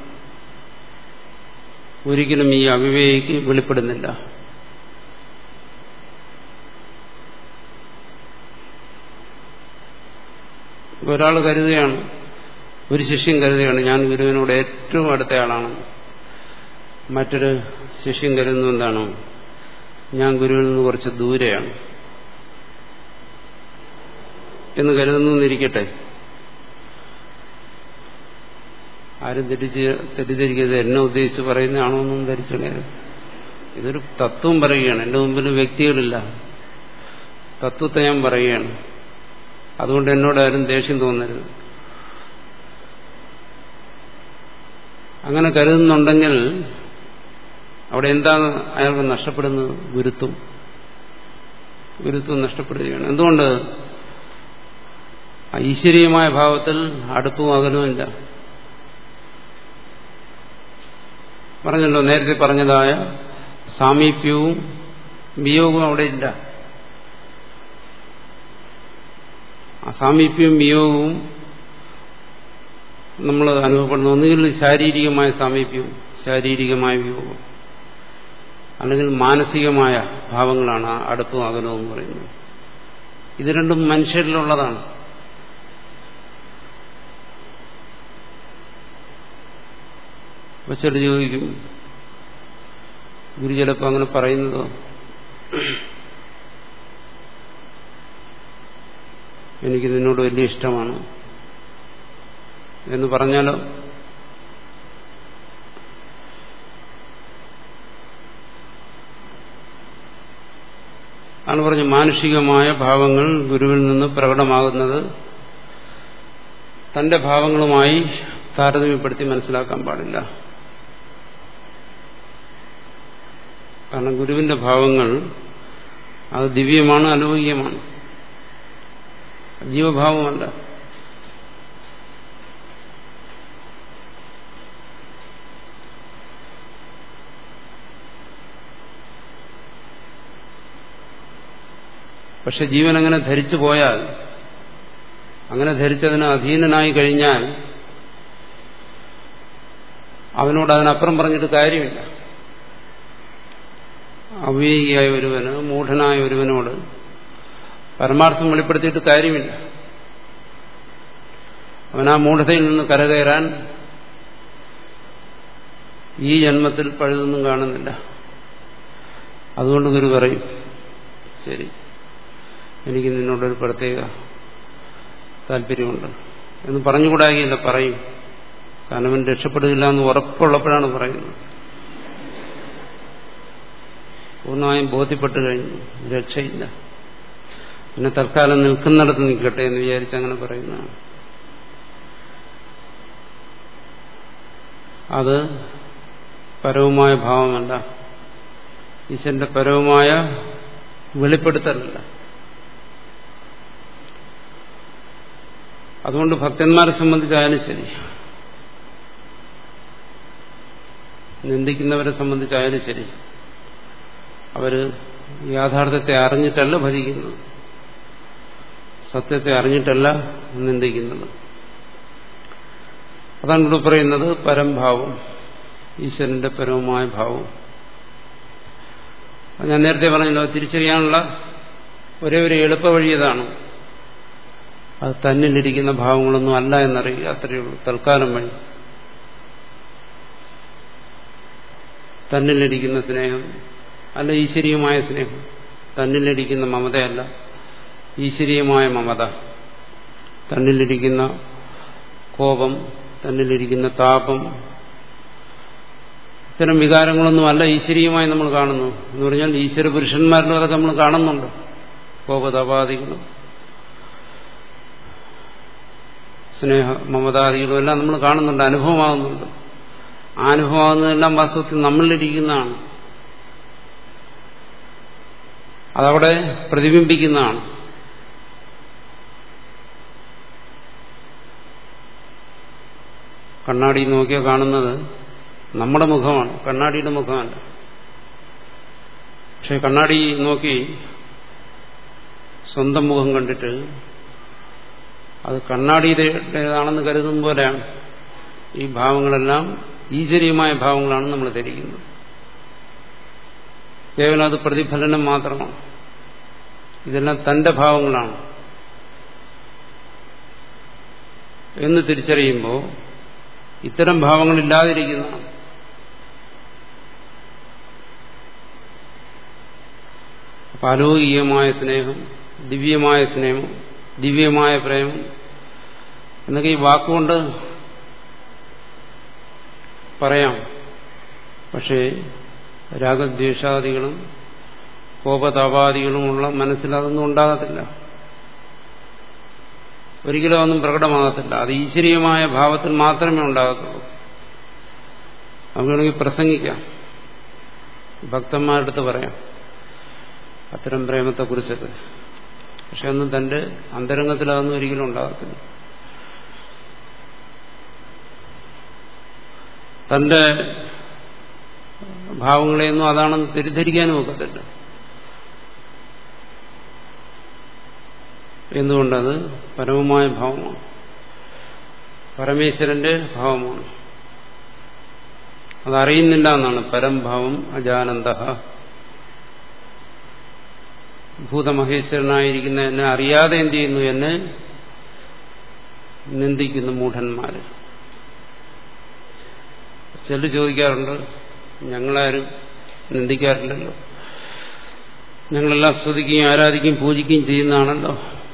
Speaker 1: ഒരിക്കലും ഈ അവിവേകിക്ക് വെളിപ്പെടുന്നില്ല ഒരാൾ കരുതുകയാണ് ഒരു ശിഷ്യൻ കരുതുകയാണ് ഞാൻ ഗുരുവിനോട് ഏറ്റവും അടുത്തയാളാണ് മറ്റൊരു ശിഷ്യൻ കരുതുന്നത് എന്താണ് ഞാൻ ഗുരുവിൽ നിന്ന് കുറച്ച് ദൂരെയാണ് എന്ന് കരുതുന്നിരിക്കട്ടെ ആരും തെറ്റിച്ച് തെറ്റിദ്ധരിക്കരുത് എന്നെ ഉദ്ദേശിച്ച് പറയുന്നതാണോ എന്നും ധരിച്ചേ ഇതൊരു തത്വം പറയുകയാണ് എന്റെ മുമ്പിൽ വ്യക്തികളില്ല തത്വത്തെ ഞാൻ പറയുകയാണ് അതുകൊണ്ട് എന്നോട് ആരും ദേഷ്യം തോന്നരുത് അങ്ങനെ കരുതുന്നുണ്ടെങ്കിൽ അവിടെ എന്താണ് അയാൾക്ക് നഷ്ടപ്പെടുന്നത് ഗുരുത്വം ഗുരുത്വം നഷ്ടപ്പെടുകയാണ് എന്തുകൊണ്ട് ഐശ്വര്യമായ ഭാവത്തിൽ അടുപ്പും അകലുമില്ല പറഞ്ഞല്ലോ നേരത്തെ പറഞ്ഞതായ സാമീപ്യവും വിയോഗവും അവിടെ ഇല്ല ആ സാമീപ്യവും വിയോഗവും നമ്മൾ അനുഭവപ്പെടുന്ന ഒന്നുകിൽ ശാരീരികമായ സാമീപ്യവും ശാരീരികമായ വിയോഗവും അല്ലെങ്കിൽ മാനസികമായ ഭാവങ്ങളാണ് ആ അടുപ്പും അകലവും എന്ന് പറയുന്നത് ഇത് രണ്ടും മനുഷ്യരിലുള്ളതാണ് അപ്പൊ ചില ചോദിക്കും ഗുരു ചിലപ്പോൾ അങ്ങനെ പറയുന്നതോ എനിക്ക് നിന്നോട് വലിയ ഇഷ്ടമാണ് എന്ന് പറഞ്ഞാലോ ആണ് പറഞ്ഞു മാനുഷികമായ ഭാവങ്ങൾ ഗുരുവിൽ നിന്ന് പ്രകടമാകുന്നത് തന്റെ ഭാവങ്ങളുമായി താരതമ്യപ്പെടുത്തി മനസ്സിലാക്കാൻ പാടില്ല കാരണം ഗുരുവിന്റെ ഭാവങ്ങൾ അത് ദിവ്യമാണ് അലൗകികമാണ് ജീവഭാവമല്ല പക്ഷെ ജീവൻ അങ്ങനെ ധരിച്ചു പോയാൽ അങ്ങനെ ധരിച്ചതിന് അധീനനായി കഴിഞ്ഞാൽ അവനോട് അതിനപ്പുറം പറഞ്ഞിട്ട് കാര്യമില്ല അവിവേകിയായ ഒരുവന് മൂഢനായ ഒരുവനോട് പരമാർത്ഥം വെളിപ്പെടുത്തിയിട്ട് കാര്യമില്ല അവൻ ആ മൂഢതയിൽ നിന്ന് കരകയറാൻ ഈ ജന്മത്തിൽ പഴുതൊന്നും കാണുന്നില്ല അതുകൊണ്ട് ഗുരു പറയും ശരി എനിക്ക് നിന്നോടൊരു പ്രത്യേക താല്പര്യമുണ്ട് എന്ന് പറഞ്ഞുകൂടാകില്ല പറയും കാരണം അവൻ രക്ഷപ്പെടുകയില്ല എന്ന് ഉറപ്പുള്ളപ്പോഴാണ് പറയുന്നത് പൂർണ്ണമായും ബോധ്യപ്പെട്ടു കഴിഞ്ഞു രക്ഷയില്ല പിന്നെ തൽക്കാലം നിൽക്കുന്നിടത്ത് നിൽക്കട്ടെ എന്ന് വിചാരിച്ച് അങ്ങനെ പറയുന്നതാണ് അത് പരവുമായ ഭാവമല്ല ഈശ്വരന്റെ പരവുമായ വെളിപ്പെടുത്തലല്ല അതുകൊണ്ട് ഭക്തന്മാരെ സംബന്ധിച്ചായാലും ശരി നിന്ദിക്കുന്നവരെ സംബന്ധിച്ചായാലും ശരി അവര് യാഥാർത്ഥ്യത്തെ അറിഞ്ഞിട്ടല്ല ഭജിക്കുന്നത് സത്യത്തെ അറിഞ്ഞിട്ടല്ല നിന്ദിക്കുന്നത് അതാണ് ഇവിടെ പറയുന്നത് പരംഭാവം ഈശ്വരന്റെ പരമമായ ഭാവം ഞാൻ നേരത്തെ പറഞ്ഞല്ലോ തിരിച്ചറിയാനുള്ള ഒരേ ഒരു എളുപ്പ വഴി അതാണ് അത് തന്നിലിരിക്കുന്ന ഭാവങ്ങളൊന്നും അല്ല എന്നറിയുക അത്രയേ ഉള്ളൂ തൽക്കാലം വഴി തന്നിലിരിക്കുന്ന സ്നേഹം അല്ല ഈശ്വരീയമായ സ്നേഹം തന്നിലിരിക്കുന്ന മമതയല്ല ഈശ്വരീയമായ മമത തന്നിലിരിക്കുന്ന കോപം തന്നിലിരിക്കുന്ന താപം ഇത്തരം വികാരങ്ങളൊന്നും അല്ല ഈശ്വരീയമായി നമ്മൾ കാണുന്നു എന്ന് പറഞ്ഞാൽ ഈശ്വര പുരുഷന്മാരിലും അതൊക്കെ നമ്മൾ കാണുന്നുണ്ട് കോപതപാദികളും സ്നേഹ മമതാദികളും എല്ലാം നമ്മൾ കാണുന്നുണ്ട് അനുഭവമാകുന്നുണ്ട് ആ അനുഭവമാകുന്നതെല്ലാം വാസ്തവത്തിൽ നമ്മളിലിരിക്കുന്നതാണ് അതവിടെ പ്രതിബിംബിക്കുന്നതാണ് കണ്ണാടി നോക്കിയാൽ കാണുന്നത് നമ്മുടെ മുഖമാണ് കണ്ണാടിയുടെ മുഖമല്ല പക്ഷെ കണ്ണാടി നോക്കി സ്വന്തം മുഖം കണ്ടിട്ട് അത് കണ്ണാടിയുടേതാണെന്ന് കരുതും പോലെയാണ് ഈ ഭാവങ്ങളെല്ലാം ഈശ്വരീയമായ ഭാവങ്ങളാണ് നമ്മൾ ധരിക്കുന്നത് കേവലം അത് പ്രതിഫലനം മാത്രമാണ് ഇതെല്ലാം തന്റെ ഭാവങ്ങളാണ് എന്ന് തിരിച്ചറിയുമ്പോൾ ഇത്തരം ഭാവങ്ങളില്ലാതിരിക്കുന്നതാണ് അപ്പൊ അലൗകികമായ സ്നേഹം ദിവ്യമായ സ്നേഹം ദിവ്യമായ പ്രേമം എന്നൊക്കെ ഈ വാക്കുകൊണ്ട് പറയാം പക്ഷേ രാഗദ്വേഷാദികളും കോപതാപാദികളുമുള്ള മനസ്സിൽ അതൊന്നും ഉണ്ടാകത്തില്ല ഒരിക്കലും ഒന്നും പ്രകടമാകത്തില്ല അത് ഈശ്വരീയമായ ഭാവത്തിൽ മാത്രമേ ഉണ്ടാകത്തുള്ളൂ നമുക്ക് വേണമെങ്കിൽ പ്രസംഗിക്കാം ഭക്തന്മാരുടെ അടുത്ത് പറയാം അത്തരം പ്രേമത്തെക്കുറിച്ചൊക്കെ പക്ഷെ ഒന്നും തന്റെ അന്തരംഗത്തിൽ അതൊന്നും ഒരിക്കലും ഉണ്ടാകത്തില്ല തന്റെ ഭാവങ്ങളെയൊന്നും അതാണെന്ന് തെറ്റിദ്ധരിക്കാനും ഒക്കത്തില്ല എന്തുകൊണ്ടത് പരമമായ ഭാവമാണ് പരമേശ്വരന്റെ ഭാവമാണ് അതറിയുന്നില്ല എന്നാണ് പരംഭാവം അജാനന്ദ ഭൂതമഹേശ്വരനായിരിക്കുന്ന എന്നെ അറിയാതെ എന്ത് ചെയ്യുന്നു എന്നെ നിന്ദിക്കുന്നു മൂഢന്മാര് ചെല്ലു ചോദിക്കാറുണ്ട് ഞങ്ങളാരും നിന്ദിക്കാറില്ലല്ലോ ഞങ്ങളെല്ലാം സ്തുതിക്കുകയും ആരാധിക്കുകയും പൂജിക്കുകയും ചെയ്യുന്നതാണല്ലോ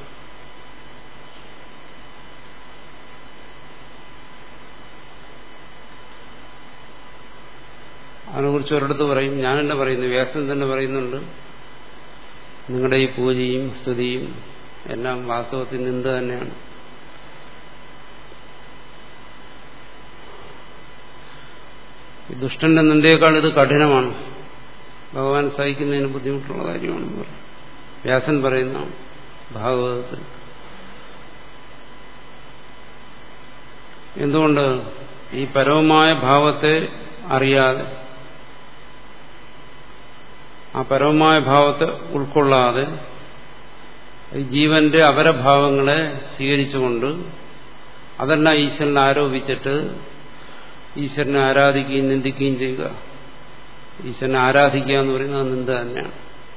Speaker 1: അതിനെക്കുറിച്ച് ഒരിടത്ത് പറയും ഞാൻ തന്നെ പറയുന്നു വ്യാസൻ തന്നെ പറയുന്നുണ്ട് നിങ്ങളുടെ ഈ പൂജയും സ്തുതിയും എല്ലാം വാസ്തവത്തിൽ നിന്ദ തന്നെയാണ് ഈ ദുഷ്ടന്റെ നിന്ദയേക്കാൾ ഇത് കഠിനമാണ് ഭഗവാൻ സഹിക്കുന്നതിന് ബുദ്ധിമുട്ടുള്ള കാര്യമാണെന്ന് പറയും വ്യാസൻ പറയുന്നതാണ് ഭാഗവതത്തിൽ എന്തുകൊണ്ട് ഈ പരമമായ ഭാവത്തെ അറിയാതെ ആ പരമമായ ഭാവത്തെ ഉൾക്കൊള്ളാതെ ജീവന്റെ അപരഭാവങ്ങളെ സ്വീകരിച്ചുകൊണ്ട് അതെല്ലാം ഈശ്വരനെ ആരോപിച്ചിട്ട് ഈശ്വരനെ ആരാധിക്കുകയും നിന്ദിക്കുകയും ചെയ്യുക ഈശ്വരനെ ആരാധിക്കുക എന്ന് പറയുന്നത് നിന്ദ തന്നെയാണ്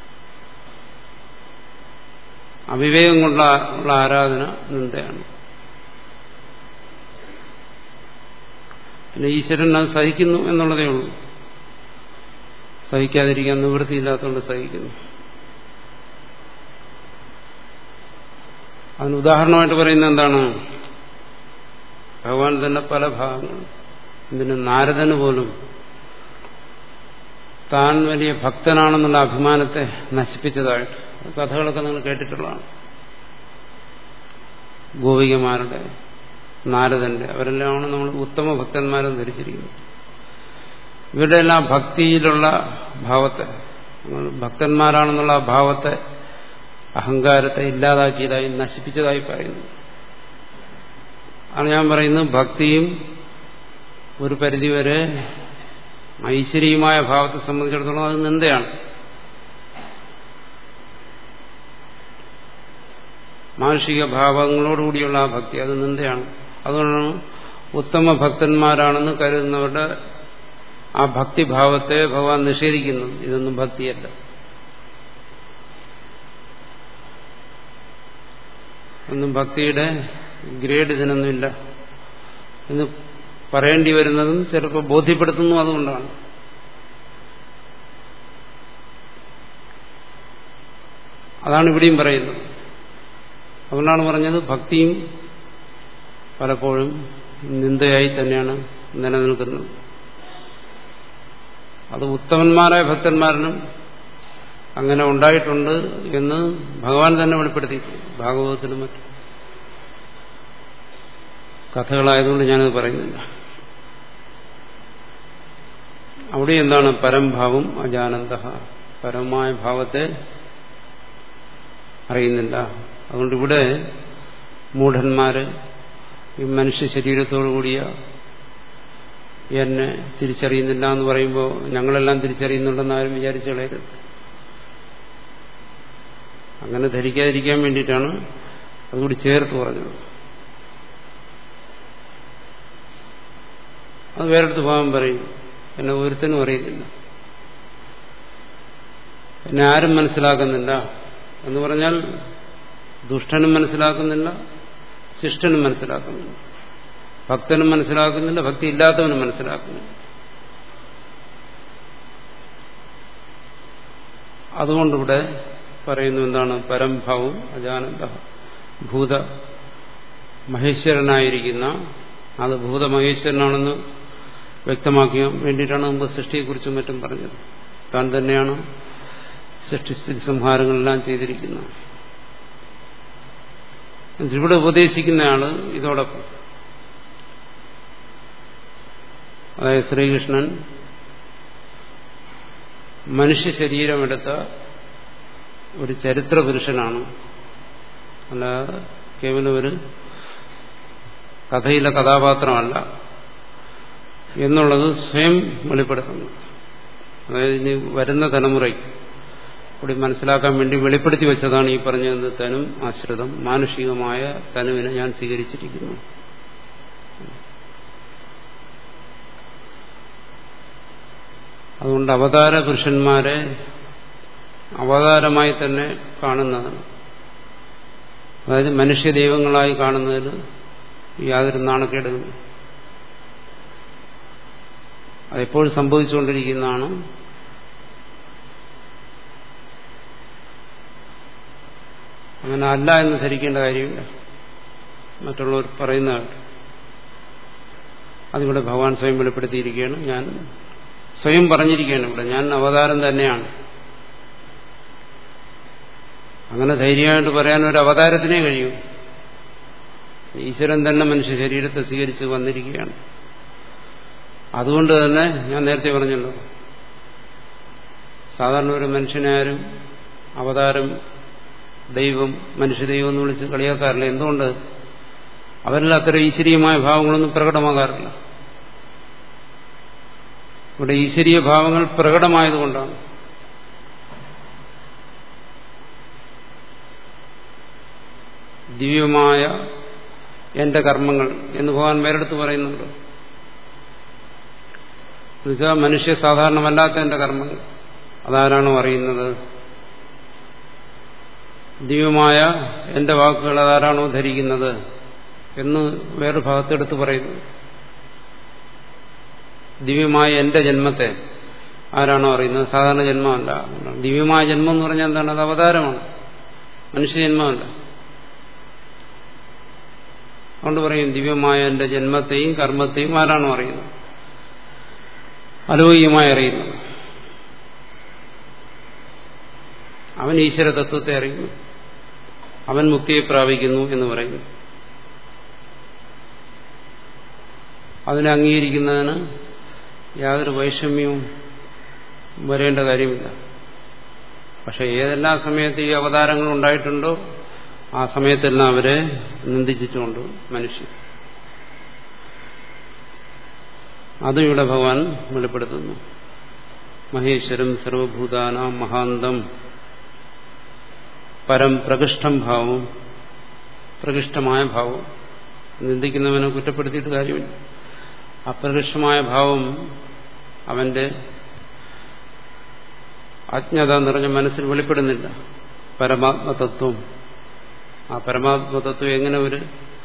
Speaker 1: അവിവേകം കൊണ്ടുള്ള ഉള്ള ആരാധന നിന്ദയാണ് പിന്നെ ഈശ്വരൻ അത് സഹിക്കുന്നു എന്നുള്ളതേ ഉള്ളൂ സഹിക്കാതിരിക്കാൻ നിവൃത്തിയില്ലാത്തതുകൊണ്ട് സഹിക്കുന്നു അതിന് ഉദാഹരണമായിട്ട് പറയുന്നത് എന്താണ് ഭഗവാൻ തന്നെ പല ഭാഗങ്ങൾ ഇതിന് നാരദന് പോലും താൻ വലിയ ഭക്തനാണെന്നുള്ള അഭിമാനത്തെ നശിപ്പിച്ചതായിട്ട് കഥകളൊക്കെ നിങ്ങൾ കേട്ടിട്ടുള്ളതാണ് ഗോപികമാരുടെ നാരദന്റെ അവരെല്ലാമാണ് നമ്മൾ ഉത്തമ ഭക്തന്മാരെന്ന് ധരിച്ചിരിക്കുന്നത് ഇവരുടെ എല്ലാം ഭക്തിയിലുള്ള ഭാവത്തെ ഭക്തന്മാരാണെന്നുള്ള ആ ഭാവത്തെ അഹങ്കാരത്തെ ഇല്ലാതാക്കിയതായി നശിപ്പിച്ചതായി പറയുന്നു ആണ് ഞാൻ പറയുന്നത് ഭക്തിയും ഒരു പരിധിവരെ ഐശ്വര്യമായ ഭാവത്തെ സംബന്ധിച്ചിടത്തോളം അത് നിന്ദയാണ് മാനുഷിക ഭാവങ്ങളോടുകൂടിയുള്ള ആ ഭക്തി അത് നിന്ദയാണ് അതുകൊണ്ടാണ് ഉത്തമ ഭക്തന്മാരാണെന്ന് കരുതുന്നവരുടെ ആ ഭക്തിഭാവത്തെ ഭഗവാൻ നിഷേധിക്കുന്നു ഇതൊന്നും ഭക്തിയല്ല ഒന്നും ഭക്തിയുടെ ഗ്രേഡ് ഇതിനൊന്നുമില്ല എന്ന് പറയേണ്ടി വരുന്നതും ചിലപ്പോൾ ബോധ്യപ്പെടുത്തുന്നു അതുകൊണ്ടാണ് അതാണ് ഇവിടെയും പറയുന്നത് അതുകൊണ്ടാണ് പറഞ്ഞത് ഭക്തിയും പലപ്പോഴും നിന്ദയായി തന്നെയാണ് നിലനിൽക്കുന്നത് അത് ഉത്തമന്മാരായ ഭക്തന്മാരിനും അങ്ങനെ ഉണ്ടായിട്ടുണ്ട് എന്ന് ഭഗവാൻ തന്നെ വെളിപ്പെടുത്തി ഭാഗവതത്തിലും മറ്റും കഥകളായതുകൊണ്ട് ഞാനത് പറയുന്നില്ല അവിടെ എന്താണ് പരംഭാവം അജാനന്ദ പരമായ ഭാവത്തെ അറിയുന്നില്ല അതുകൊണ്ട് ഇവിടെ മൂഢന്മാര് ഈ മനുഷ്യ ശരീരത്തോടു കൂടിയ എന്നെ തിരിച്ചറിയുന്നില്ല എന്ന് പറയുമ്പോൾ ഞങ്ങളെല്ലാം തിരിച്ചറിയുന്നുണ്ടെന്ന് ആരും വിചാരിച്ചു കളയരുത് അങ്ങനെ ധരിക്കാതിരിക്കാൻ വേണ്ടിയിട്ടാണ് അതുകൂടി ചേർത്ത് പറഞ്ഞത് അത് വേറെടുത്ത് ഭാവം പറയും എന്നെ ഒരുത്തനും അറിയുന്നില്ല എന്നെ ആരും മനസ്സിലാക്കുന്നില്ല എന്ന് പറഞ്ഞാൽ ദുഷ്ടനും മനസ്സിലാക്കുന്നില്ല ശിഷ്ടനും മനസ്സിലാക്കുന്നില്ല ഭക്തനും മനസ്സിലാക്കുന്നില്ല ഭക്തി ഇല്ലാത്തവനും മനസ്സിലാക്കുന്നില്ല അതുകൊണ്ടിവിടെ പറയുന്നു എന്താണ് പരംഭാവം അജാനന്ദ ഭൂത മഹേശ്വരനായിരിക്കുന്ന അത് ഭൂതമഹേശ്വരനാണെന്ന് വ്യക്തമാക്കാൻ വേണ്ടിയിട്ടാണ് മുമ്പ് സൃഷ്ടിയെക്കുറിച്ചും മറ്റും പറഞ്ഞത് താൻ തന്നെയാണ് സൃഷ്ടിസ്ഥിതി സംഹാരങ്ങളെല്ലാം ചെയ്തിരിക്കുന്നത് ഇവിടെ ഉപദേശിക്കുന്നയാള് ഇതോടൊപ്പം അതായത് ശ്രീകൃഷ്ണൻ മനുഷ്യ ശരീരമെടുത്ത ഒരു ചരിത്ര പുരുഷനാണ് അല്ലാതെ കേവലം ഒരു കഥയിലെ കഥാപാത്രമല്ല എന്നുള്ളത് സ്വയം വെളിപ്പെടുത്തുന്നു അതായത് ഇനി വരുന്ന തലമുറയ്ക്ക് കൂടി മനസ്സിലാക്കാൻ വേണ്ടി വെളിപ്പെടുത്തി വെച്ചതാണ് ഈ പറഞ്ഞത് തനും ആശ്രിതം മാനുഷികമായ തനുവിനെ ഞാൻ സ്വീകരിച്ചിരിക്കുന്നു അതുകൊണ്ട് അവതാര പുരുഷന്മാരെ അവതാരമായി തന്നെ കാണുന്നതാണ് അതായത് മനുഷ്യ ദൈവങ്ങളായി കാണുന്നതിൽ യാതൊരു നാണക്കേടുമില്ല അതെപ്പോഴും സംഭവിച്ചുകൊണ്ടിരിക്കുന്നതാണ് അങ്ങനെ അല്ല എന്ന് ധരിക്കേണ്ട കാര്യമില്ല മറ്റുള്ളവർ പറയുന്നതാണ് അതിവിടെ ഭഗവാൻ സ്വയം വെളിപ്പെടുത്തിയിരിക്കുകയാണ് ഞാൻ സ്വയം പറഞ്ഞിരിക്കുകയാണ് ഇവിടെ ഞാൻ അവതാരം തന്നെയാണ് അങ്ങനെ ധൈര്യമായിട്ട് പറയാൻ ഒരു അവതാരത്തിനേ കഴിയൂ ഈശ്വരൻ തന്നെ മനുഷ്യ ശരീരത്തെ സ്വീകരിച്ച് വന്നിരിക്കുകയാണ് അതുകൊണ്ട് തന്നെ ഞാൻ നേരത്തെ പറഞ്ഞല്ലോ സാധാരണ ഒരു മനുഷ്യനാരും അവതാരം ദൈവം മനുഷ്യദൈവം എന്ന് വിളിച്ച് കളിയാക്കാറില്ല എന്തുകൊണ്ട് അവരിൽ അത്തരം ഈശ്വരീയമായ ഭാവങ്ങളൊന്നും പ്രകടമാകാറില്ല ഇവിടെ ഈശ്വരീയ ഭാവങ്ങൾ പ്രകടമായതുകൊണ്ടാണ് ദിവ്യമായ എന്റെ കർമ്മങ്ങൾ എന്ന് ഭഗവാൻ വേറെടുത്ത് പറയുന്നുണ്ട് എന്നുവെച്ചാൽ മനുഷ്യ സാധാരണമല്ലാത്ത എന്റെ കർമ്മങ്ങൾ അതാരാണോ അറിയുന്നത് ദിവ്യമായ എന്റെ വാക്കുകൾ അതാരാണോ ധരിക്കുന്നത് എന്ന് വേറൊരു ഭാഗത്തെടുത്ത് പറയുന്നു ദിവ്യമായ എന്റെ ജന്മത്തെ ആരാണോ അറിയുന്നത് സാധാരണ ജന്മമല്ല ദിവ്യമായ ജന്മം എന്ന് പറഞ്ഞാൽ എന്താണ് അത് അവതാരമാണ് മനുഷ്യജന്മമല്ല അതുകൊണ്ട് പറയും ദിവ്യമായ എന്റെ ജന്മത്തെയും കർമ്മത്തെയും ആരാണോ അറിയുന്നത് അലൗകികമായി അറിയുന്നത് അവൻ ഈശ്വര തത്വത്തെ അറിയുന്നു അവൻ മുക്തിയെ പ്രാപിക്കുന്നു എന്ന് പറയുന്നു അതിനെ അംഗീകരിക്കുന്നതിന് യാതൊരു വൈഷമ്യവും വരേണ്ട കാര്യമില്ല പക്ഷെ ഏതെല്ലാം സമയത്ത് ഈ അവതാരങ്ങൾ ഉണ്ടായിട്ടുണ്ടോ ആ സമയത്തെല്ലാം അവരെ നിന്ദിച്ചിട്ടുമുണ്ട് മനുഷ്യൻ അതും ഇവിടെ ഭഗവാൻ വെളിപ്പെടുത്തുന്നു മഹേശ്വരം സർവഭൂതാനാം മഹാന്തം പരം പ്രകൃഷ്ടം ഭാവവും പ്രകൃഷ്ടമായ ഭാവം നിന്ദിക്കുന്നവനെ കുറ്റപ്പെടുത്തിയിട്ട് കാര്യമില്ല അപ്രകൃഷ്ടമായ ഭാവം അവന്റെ അജ്ഞത നിറഞ്ഞ മനസ്സിൽ വെളിപ്പെടുന്നില്ല പരമാത്മതത്വം ആ പരമാത്മതത്വം എങ്ങനെ ഒരു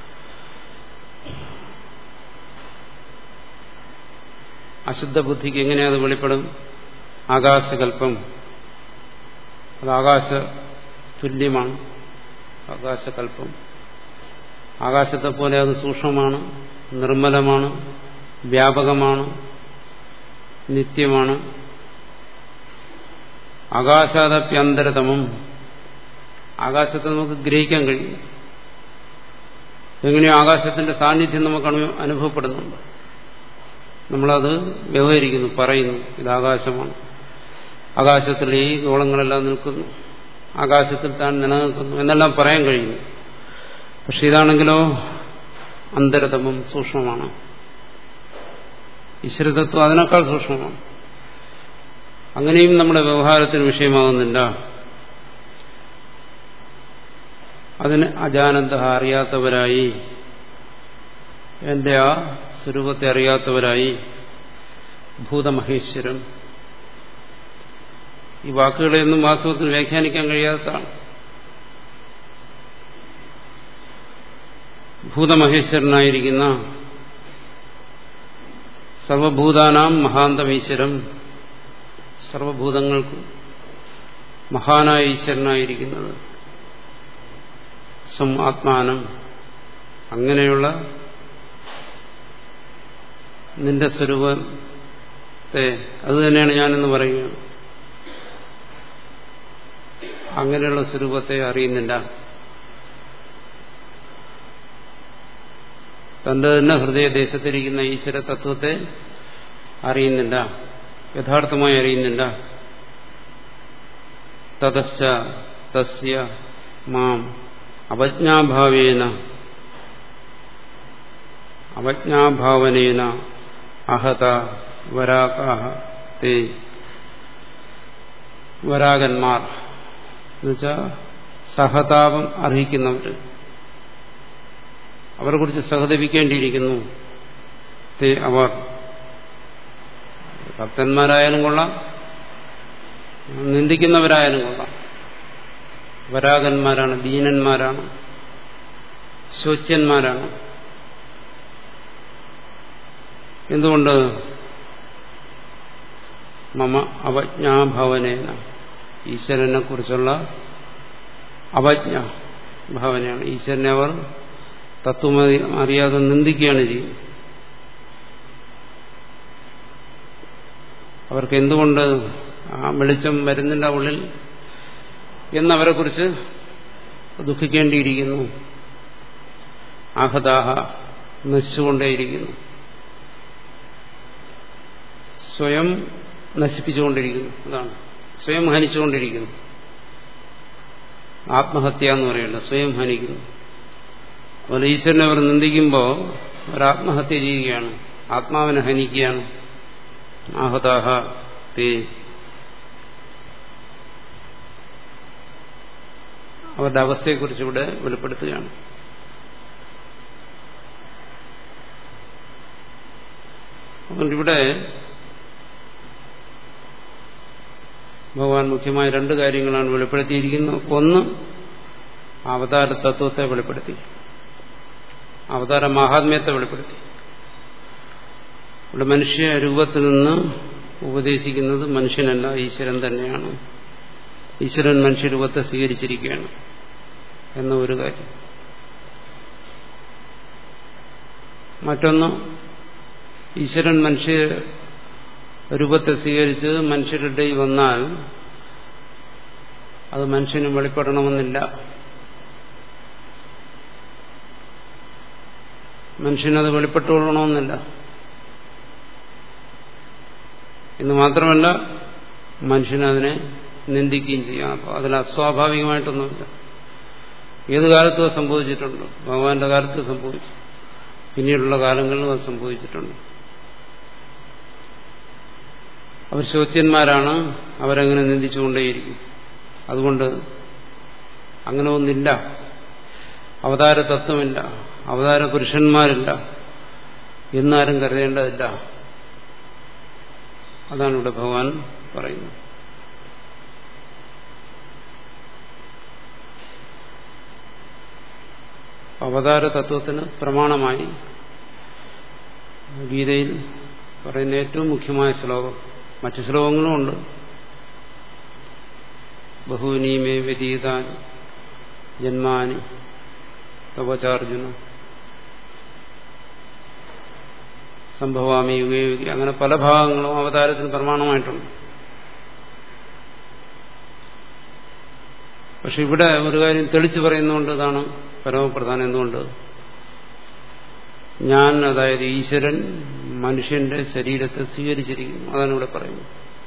Speaker 1: അശുദ്ധ ബുദ്ധിക്ക് എങ്ങനെ അത് വെളിപ്പെടും ആകാശകൽപ്പം അത് ആകാശ തുല്യമാണ് ആകാശകൽപ്പം ആകാശത്തെ പോലെ അത് സൂക്ഷ്മമാണ് നിർമ്മലമാണ് വ്യാപകമാണ് നിത്യമാണ് ആകാശാദപ്യന്തരതമം ആകാശത്തെ നമുക്ക് ഗ്രഹിക്കാൻ കഴിയും എങ്ങനെയോ ആകാശത്തിന്റെ സാന്നിധ്യം നമുക്ക് അനുഭവപ്പെടുന്നുണ്ട് നമ്മളത് വ്യവഹരിക്കുന്നു പറയുന്നു ഇത് ആകാശമാണ് ആകാശത്തിൽ ഈ ഗോളങ്ങളെല്ലാം നിൽക്കുന്നു ആകാശത്തിൽ താൻ നിലനിൽക്കുന്നു എന്നെല്ലാം പറയാൻ കഴിയുന്നു പക്ഷെ ഇതാണെങ്കിലോ അന്തരതമം സൂക്ഷ്മമാണ് ഈശ്വരതത്വം അതിനേക്കാൾ സൂക്ഷ്മമാണ് അങ്ങനെയും നമ്മുടെ വ്യവഹാരത്തിന് വിഷയമാകുന്നില്ല അതിന് അജാനന്ദ അറിയാത്തവരായി എന്റെ ആ സ്വരൂപത്തെ അറിയാത്തവരായി ഭൂതമഹേശ്വരം ഈ വാക്കുകളെയൊന്നും വാസ്തവത്തിൽ വ്യാഖ്യാനിക്കാൻ കഴിയാത്തതാണ് ഭൂതമഹേശ്വരനായിരിക്കുന്ന സർവഭൂതാനാം മഹാന്തമീശ്വരം സർവഭൂതങ്ങൾക്കും മഹാനായ ഈശ്വരനായിരിക്കുന്നത് സ്വം ആത്മാനം അങ്ങനെയുള്ള നിന്റെ സ്വരൂപത്തെ അത് തന്നെയാണ് ഞാനെന്ന് പറയുകയാണ് അങ്ങനെയുള്ള സ്വരൂപത്തെ അറിയുന്നില്ല തന്റെ തന്നെ ഹൃദയദേശത്തിരിക്കുന്ന ഈശ്വര തത്വത്തെ അറിയുന്നില്ല യഥാർത്ഥമായി അറിയുന്നില്ല തതശ്ച തസ്യ മാം അവജ്ഞാഭാവേന അവജ്ഞാഭാവനേന അഹത വരാകാഹ തേ വരാകന്മാർ എന്നുവെച്ചാൽ സഹതാപം അർഹിക്കുന്നവർ അവരെ കുറിച്ച് സഹതപിക്കേണ്ടിയിരിക്കുന്നു തേ അവർ ഭക്തന്മാരായാലും കൊള്ളാം നിന്ദിക്കുന്നവരായാലും കൊള്ളാം വരാകന്മാരാണ് ദീനന്മാരാണ് ശോച്യന്മാരാണ് എന്തുകൊണ്ട് മമ അവജ്ഞാഭവനേന ഈശ്വരനെ കുറിച്ചുള്ള അവജ്ഞ ഭാവനയാണ് ഈശ്വരനെ അവർ തത്വം അറിയാതെ നിന്ദിക്കുകയാണ് ചെയ്യുന്നത് അവർക്ക് എന്തുകൊണ്ട് ആ വെളിച്ചം വരുന്നില്ല ഉള്ളിൽ എന്നവരെ കുറിച്ച് ദുഃഖിക്കേണ്ടിയിരിക്കുന്നു ആഹതാഹ നശിച്ചുകൊണ്ടേയിരിക്കുന്നു സ്വയം നശിപ്പിച്ചുകൊണ്ടിരിക്കുന്നു അതാണ് സ്വയം ഹനിച്ചുകൊണ്ടിരിക്കുന്നു ആത്മഹത്യ എന്ന് പറയുന്നത് സ്വയം ഹനിക്കുന്നു അതുപോലെ ഈശ്വരനെ അവർ നിന്ദിക്കുമ്പോൾ അവർ ആത്മഹത്യ ചെയ്യുകയാണ് ആത്മാവിനെ ഹനിക്കുകയാണ് ആഹതാഹ തേ അവരുടെ അവസ്ഥയെക്കുറിച്ച് ഇവിടെ വെളിപ്പെടുത്തുകയാണ് അതുകൊണ്ട് ഇവിടെ ഭഗവാൻ മുഖ്യമായ രണ്ട് കാര്യങ്ങളാണ് വെളിപ്പെടുത്തിയിരിക്കുന്നത് ഒന്ന് അവതാര തത്വത്തെ വെളിപ്പെടുത്തി അവതാര മഹാത്മ്യത്തെ വെളിപ്പെടുത്തി ഇവിടെ മനുഷ്യ രൂപത്തിൽ നിന്ന് ഉപദേശിക്കുന്നത് മനുഷ്യനല്ല ഈശ്വരൻ തന്നെയാണ് ഈശ്വരൻ മനുഷ്യരൂപത്തെ സ്വീകരിച്ചിരിക്കുകയാണ് എന്ന ഒരു കാര്യം മറ്റൊന്ന് ഈശ്വരൻ മനുഷ്യ രൂപത്തെ സ്വീകരിച്ച് മനുഷ്യരുടെ വന്നാൽ അത് മനുഷ്യന് വെളിപ്പെടണമെന്നില്ല മനുഷ്യനത് വെളിപ്പെട്ടുകൊള്ളണമെന്നില്ല എന്ന് മാത്രമല്ല മനുഷ്യനതിനെ നിന്ദിക്കുകയും ചെയ്യാം അപ്പോൾ അതിൽ അസ്വാഭാവികമായിട്ടൊന്നുമില്ല ഏത് കാലത്തും അത് സംഭവിച്ചിട്ടുണ്ട് ഭഗവാന്റെ കാലത്ത് സംഭവിച്ചു പിന്നീടുള്ള കാലങ്ങളിലും അത് സംഭവിച്ചിട്ടുണ്ട് അവർ ശോച്യന്മാരാണ് അവരങ്ങനെ നിന്ദിച്ചുകൊണ്ടേയിരിക്കും അതുകൊണ്ട് അങ്ങനെ ഒന്നില്ല അവതാര തത്വമില്ല അവതാര പുരുഷന്മാരില്ല എന്നാരും കരുതേണ്ടതില്ല അതാണ് ഇവിടെ ഭഗവാൻ പറയുന്നത് അവതാര തത്വത്തിന് പ്രമാണമായി ഗീതയിൽ പറയുന്ന ഏറ്റവും മുഖ്യമായ ശ്ലോകം മറ്റു ശ്ലോകങ്ങളും ഉണ്ട് ബഹുനീമേ വ്യതീതാൻ ജന്മാനി തപചാർജുന സംഭവാമി യുഗേ യുഗി അങ്ങനെ പല ഭാഗങ്ങളും അവതാരത്തിന് പ്രമാണമായിട്ടുണ്ട് പക്ഷെ ഇവിടെ ഒരു കാര്യം തെളിച്ചു പറയുന്നതുകൊണ്ട് ഇതാണ് പരമപ്രധാനം എന്തുകൊണ്ട് ഞാൻ അതായത് ഈശ്വരൻ മനുഷ്യന്റെ ശരീരത്തെ സ്വീകരിച്ചിരിക്കുന്നു അതാണ് ഇവിടെ പറയുന്നത്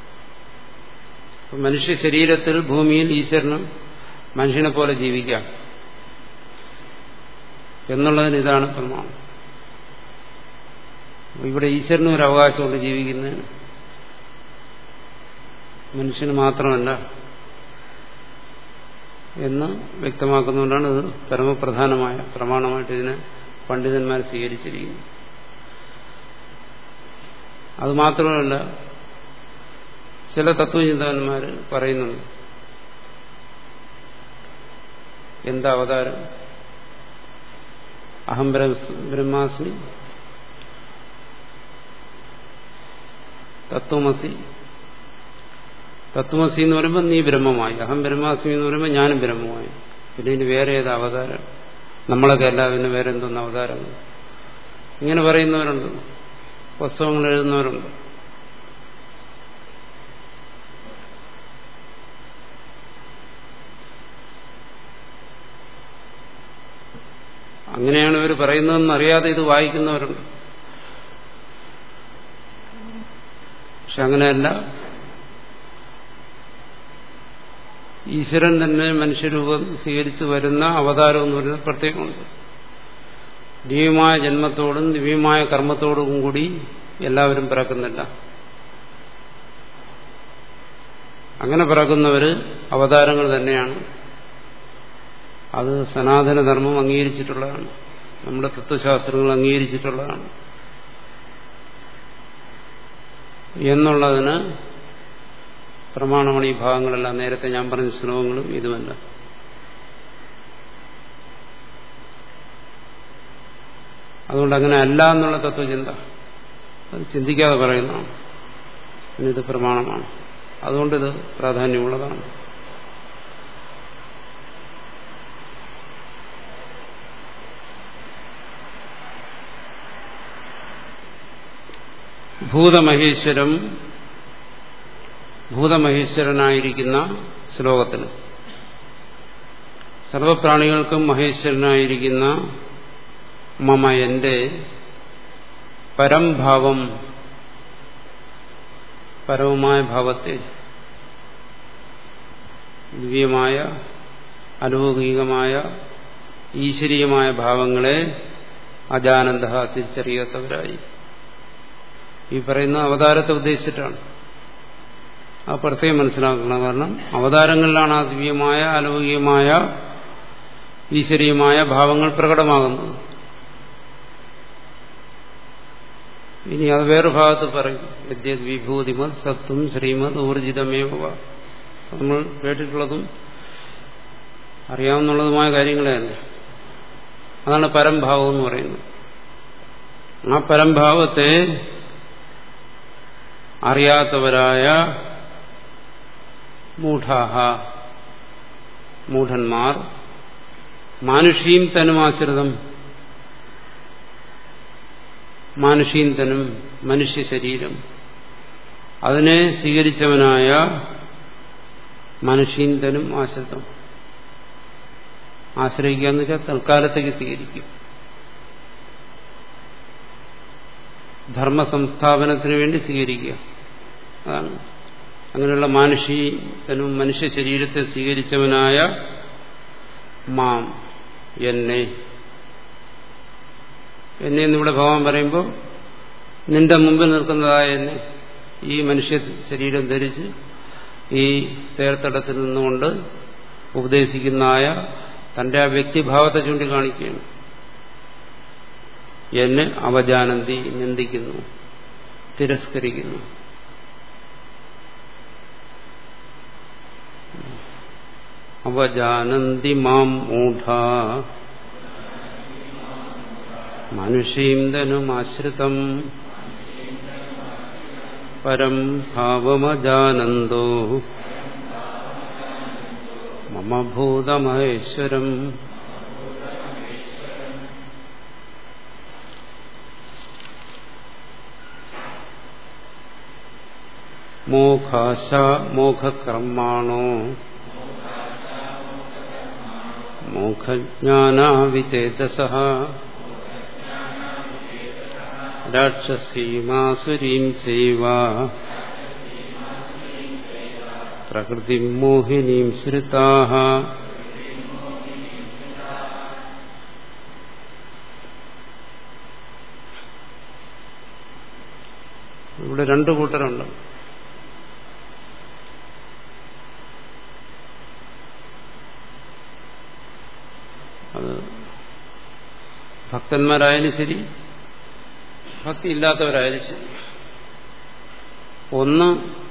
Speaker 1: മനുഷ്യ ശരീരത്തിൽ ഭൂമിയിൽ ഈശ്വരന് മനുഷ്യനെ പോലെ ജീവിക്കാം എന്നുള്ളതിന് ഇതാണ് പ്രമാണം ഇവിടെ ഈശ്വരന് ഒരു അവകാശമുണ്ട് ജീവിക്കുന്നതിന് മനുഷ്യന് മാത്രമല്ല എന്ന് വ്യക്തമാക്കുന്നതുകൊണ്ടാണ് ഇത് പരമപ്രധാനമായ പ്രമാണമായിട്ട് ഇതിനെ പണ്ഡിതന്മാർ സ്വീകരിച്ചിരിക്കുന്നത് അതുമാത്രമല്ല ചില തത്വചിന്തകന്മാർ പറയുന്നുണ്ട് എന്താ അവതാരം അഹം ബ്രഹ്മാസ്മി തത്വമസി തത്വമസി എന്ന് പറയുമ്പോൾ നീ ബ്രഹ്മമായി അഹം ബ്രഹ്മാസ്മി എന്ന് പറയുമ്പോൾ ഞാനും ബ്രഹ്മമായി പിന്നെ ഇനി വേറെ ഏത് അവതാരം നമ്മളൊക്കെ അല്ല പിന്നെ വേറെ എന്തോന്ന് അവതാരങ്ങൾ ഇങ്ങനെ പറയുന്നവരുണ്ട് പുസ്തകങ്ങൾ എഴുതുന്നവരുണ്ട് അങ്ങനെയാണ് ഇവർ പറയുന്നതെന്ന് അറിയാതെ ഇത് വായിക്കുന്നവരുണ്ട് പക്ഷെ അങ്ങനെയല്ല ഈശ്വരൻ തന്നെ മനുഷ്യരൂപം സ്വീകരിച്ചു വരുന്ന അവതാരം എന്ന് പറയുന്നത് പ്രത്യേകമുണ്ട് ദിവ്യമായ ജന്മത്തോടും ദിവ്യമായ കർമ്മത്തോടും കൂടി എല്ലാവരും പിറക്കുന്നില്ല അങ്ങനെ പിറക്കുന്നവര് അവതാരങ്ങൾ തന്നെയാണ് അത് സനാതനധർമ്മം അംഗീകരിച്ചിട്ടുള്ളതാണ് നമ്മുടെ തത്വശാസ്ത്രങ്ങൾ അംഗീകരിച്ചിട്ടുള്ളതാണ് എന്നുള്ളതിന് പ്രമാണമാണ് ഈ ഭാഗങ്ങളെല്ലാം നേരത്തെ ഞാൻ പറഞ്ഞ ശ്ലോകങ്ങളും ഇതുമല്ല അതുകൊണ്ട് അങ്ങനെ അല്ല എന്നുള്ള തത്വചിന്ത അത് ചിന്തിക്കാതെ പറയുന്നതാണ് ഇത് പ്രമാണമാണ് അതുകൊണ്ടിത് പ്രാധാന്യമുള്ളതാണ് ഭൂതമഹേശ്വരം ഭൂതമഹേശ്വരനായിരിക്കുന്ന ശ്ലോകത്തിൽ സർവപ്രാണികൾക്കും മഹേശ്വരനായിരിക്കുന്ന മമ എന്റെ പരംഭാവം പരമമായ ഭാവത്തെ ദിവ്യമായ അലൗകികമായ ഈശ്വരീയമായ ഭാവങ്ങളെ അജാനന്ദ തിരിച്ചറിയാത്തവരായി ഈ പറയുന്ന അവതാരത്തെ ഉദ്ദേശിച്ചിട്ടാണ് ആ പ്രത്യേകം മനസ്സിലാക്കണം കാരണം അവതാരങ്ങളിലാണ് ആ ദിവ്യമായ അലൗകികമായ ഈശ്വരീയമായ ഭാവങ്ങൾ പ്രകടമാകുന്നത് ഇനി അത് വേറെ ഭാഗത്ത് പറയും യദ്യത് വിഭൂതിമത് സത്വം ശ്രീമത് ഊർജിതമേവ നമ്മൾ കേട്ടിട്ടുള്ളതും അറിയാവുന്നുള്ളതുമായ കാര്യങ്ങളെ തന്നെ അതാണ് പരംഭാവം എന്ന് പറയുന്നത് ആ പരംഭാവത്തെ അറിയാത്തവരായ മൂഢാഹ മൂഢന്മാർ മാനുഷീം തനുമാശ്രിതം മാനുഷീന്തനും മനുഷ്യ ശരീരം അതിനെ സ്വീകരിച്ചവനായ മനുഷ്യന്തനും ആശ്രിതം ആശ്രയിക്കുക എന്ന് വെച്ചാൽ തൽക്കാലത്തേക്ക് സ്വീകരിക്കും ധർമ്മ സംസ്ഥാപനത്തിന് വേണ്ടി സ്വീകരിക്കുക അതാണ് അങ്ങനെയുള്ള മാനുഷീതനും മനുഷ്യ ശരീരത്തെ സ്വീകരിച്ചവനായ മാം എന്നെ എന്നെ എന്നിവിടെ ഭഗവാൻ പറയുമ്പോൾ നിന്റെ മുമ്പിൽ നിൽക്കുന്നതായ എന്നെ ഈ മനുഷ്യ ശരീരം ധരിച്ച് ഈ തേർത്തടത്തിൽ നിന്നുകൊണ്ട് ഉപദേശിക്കുന്നതായ തന്റെ ആ വ്യക്തിഭാവത്തെ ചൂണ്ടിക്കാണിക്കുകയാണ് എന്നെ അവജാനന്തി നിന്ദിക്കുന്നു തിരസ്കരിക്കുന്നു അവജാനന്തി മാം മൂഢ മനുഷ്യീന്തനുമാശ്രിതം പരം ഭാവമജാനന്ദോ മമ ഭൂതമഹേശ്വരം മോഘാശ മോഘകർമാണോ മോഘജ്ഞാനാവിചേതസ രാക്ഷസീമാസുരീം ചൈവ പ്രകൃതിം മോഹിനീം ശ്രുതാഹ ഇവിടെ രണ്ടു കൂട്ടരുണ്ട് അത് ഭക്തന്മാരായാലും ശരി ഭക്തി ഇല്ലാത്തവരായാലും ശരി ഒന്ന്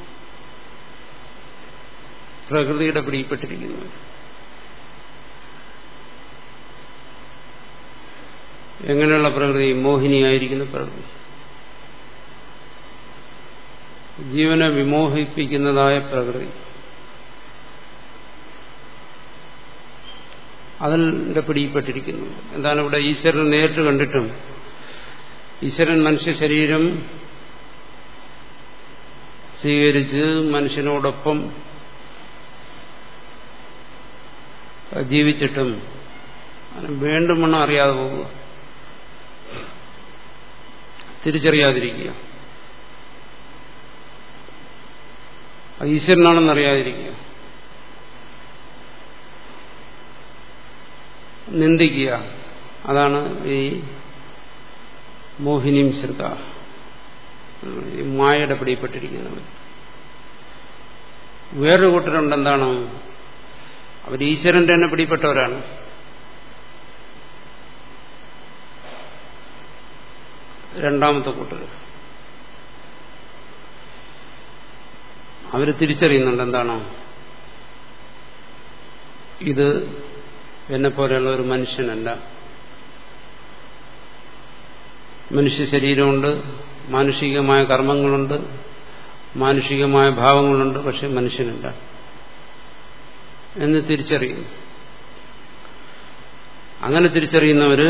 Speaker 1: പ്രകൃതിയുടെ പിടിയിൽപ്പെട്ടിരിക്കുന്നു എങ്ങനെയുള്ള പ്രകൃതി മോഹിനിയായിരിക്കുന്ന പ്രകൃതി ജീവനെ വിമോഹിപ്പിക്കുന്നതായ പ്രകൃതി അതിന്റെ പിടിയിൽപ്പെട്ടിരിക്കുന്നു എന്താണ് ഇവിടെ ഈശ്വരൻ നേരിട്ട് കണ്ടിട്ടും ഈശ്വരൻ മനുഷ്യ ശരീരം സ്വീകരിച്ച് മനുഷ്യനോടൊപ്പം ജീവിച്ചിട്ടും വീണ്ടും മണ്ണം അറിയാതെ പോവുക തിരിച്ചറിയാതിരിക്കുക ഈശ്വരനാണെന്ന് അറിയാതിരിക്കുക നിന്ദിക്കുക അതാണ് ഈ മോഹിനിയും ശ്രദ്ധ ഈ മായയുടെ പിടിയിൽപ്പെട്ടിരിക്കുന്നവർ വേറൊരു കൂട്ടരുണ്ട് എന്താണ് അവർ ഈശ്വരന്റെ തന്നെ പിടിപ്പെട്ടവരാണ് രണ്ടാമത്തെ കൂട്ടർ അവർ തിരിച്ചറിയുന്നുണ്ട് എന്താണോ ഇത് എന്നെ പോലെയുള്ള ഒരു മനുഷ്യനല്ല മനുഷ്യ ശരീരമുണ്ട് മാനുഷികമായ കർമ്മങ്ങളുണ്ട് മാനുഷികമായ ഭാവങ്ങളുണ്ട് പക്ഷെ മനുഷ്യനല്ല എന്ന് തിരിച്ചറിയുന്നു അങ്ങനെ തിരിച്ചറിയുന്നവര്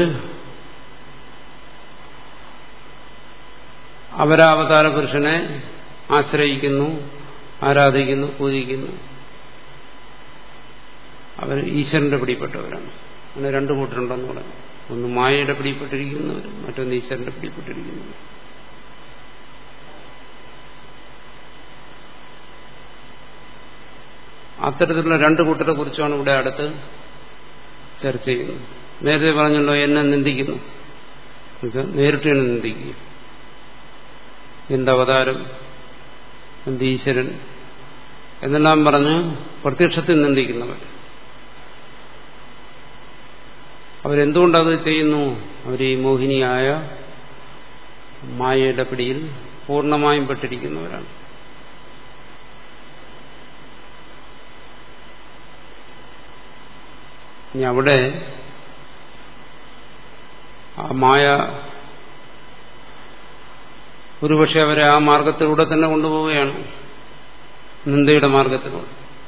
Speaker 1: അവരാവതാര പുരുഷനെ ആശ്രയിക്കുന്നു ആരാധിക്കുന്നു പൂജിക്കുന്നു അവർ ഈശ്വരന്റെ പിടിപ്പെട്ടവരാണ് അങ്ങനെ രണ്ടു കൂട്ടരുണ്ടെന്ന് പറഞ്ഞു ഒന്ന് മായയുടെ പിടിപ്പെട്ടിരിക്കുന്നവർ മറ്റൊന്ന് ഈശ്വരന്റെ പിടിപ്പെട്ടിരിക്കുന്നവർ അത്തരത്തിലുള്ള രണ്ട് കൂട്ടരെ കുറിച്ചാണ് ഇവിടെ അടുത്ത് ചർച്ച ചെയ്യുന്നത് നേരത്തെ പറഞ്ഞല്ലോ എന്നെ നിന്ദിക്കുന്നു നേരിട്ട് എന്നെ നിന്ദിക്കുക എന്തവതാരം എന്ത് ഈശ്വരൻ എന്നെല്ലാം പറഞ്ഞ് പ്രത്യക്ഷത്തിൽ നിന്ദിക്കുന്നവർ അവരെന്തുകൊണ്ടത് ചെയ്യുന്നു അവർ ഈ മോഹിനിയായ മായയുടെ പിടിയിൽ പൂർണ്ണമായും പെട്ടിരിക്കുന്നവരാണ് ഇനി അവിടെ ആ മായ ഒരുപക്ഷെ അവരെ ആ മാർഗത്തിലൂടെ തന്നെ കൊണ്ടുപോവുകയാണ് നിന്ദയുടെ മാർഗത്തിലൂടെ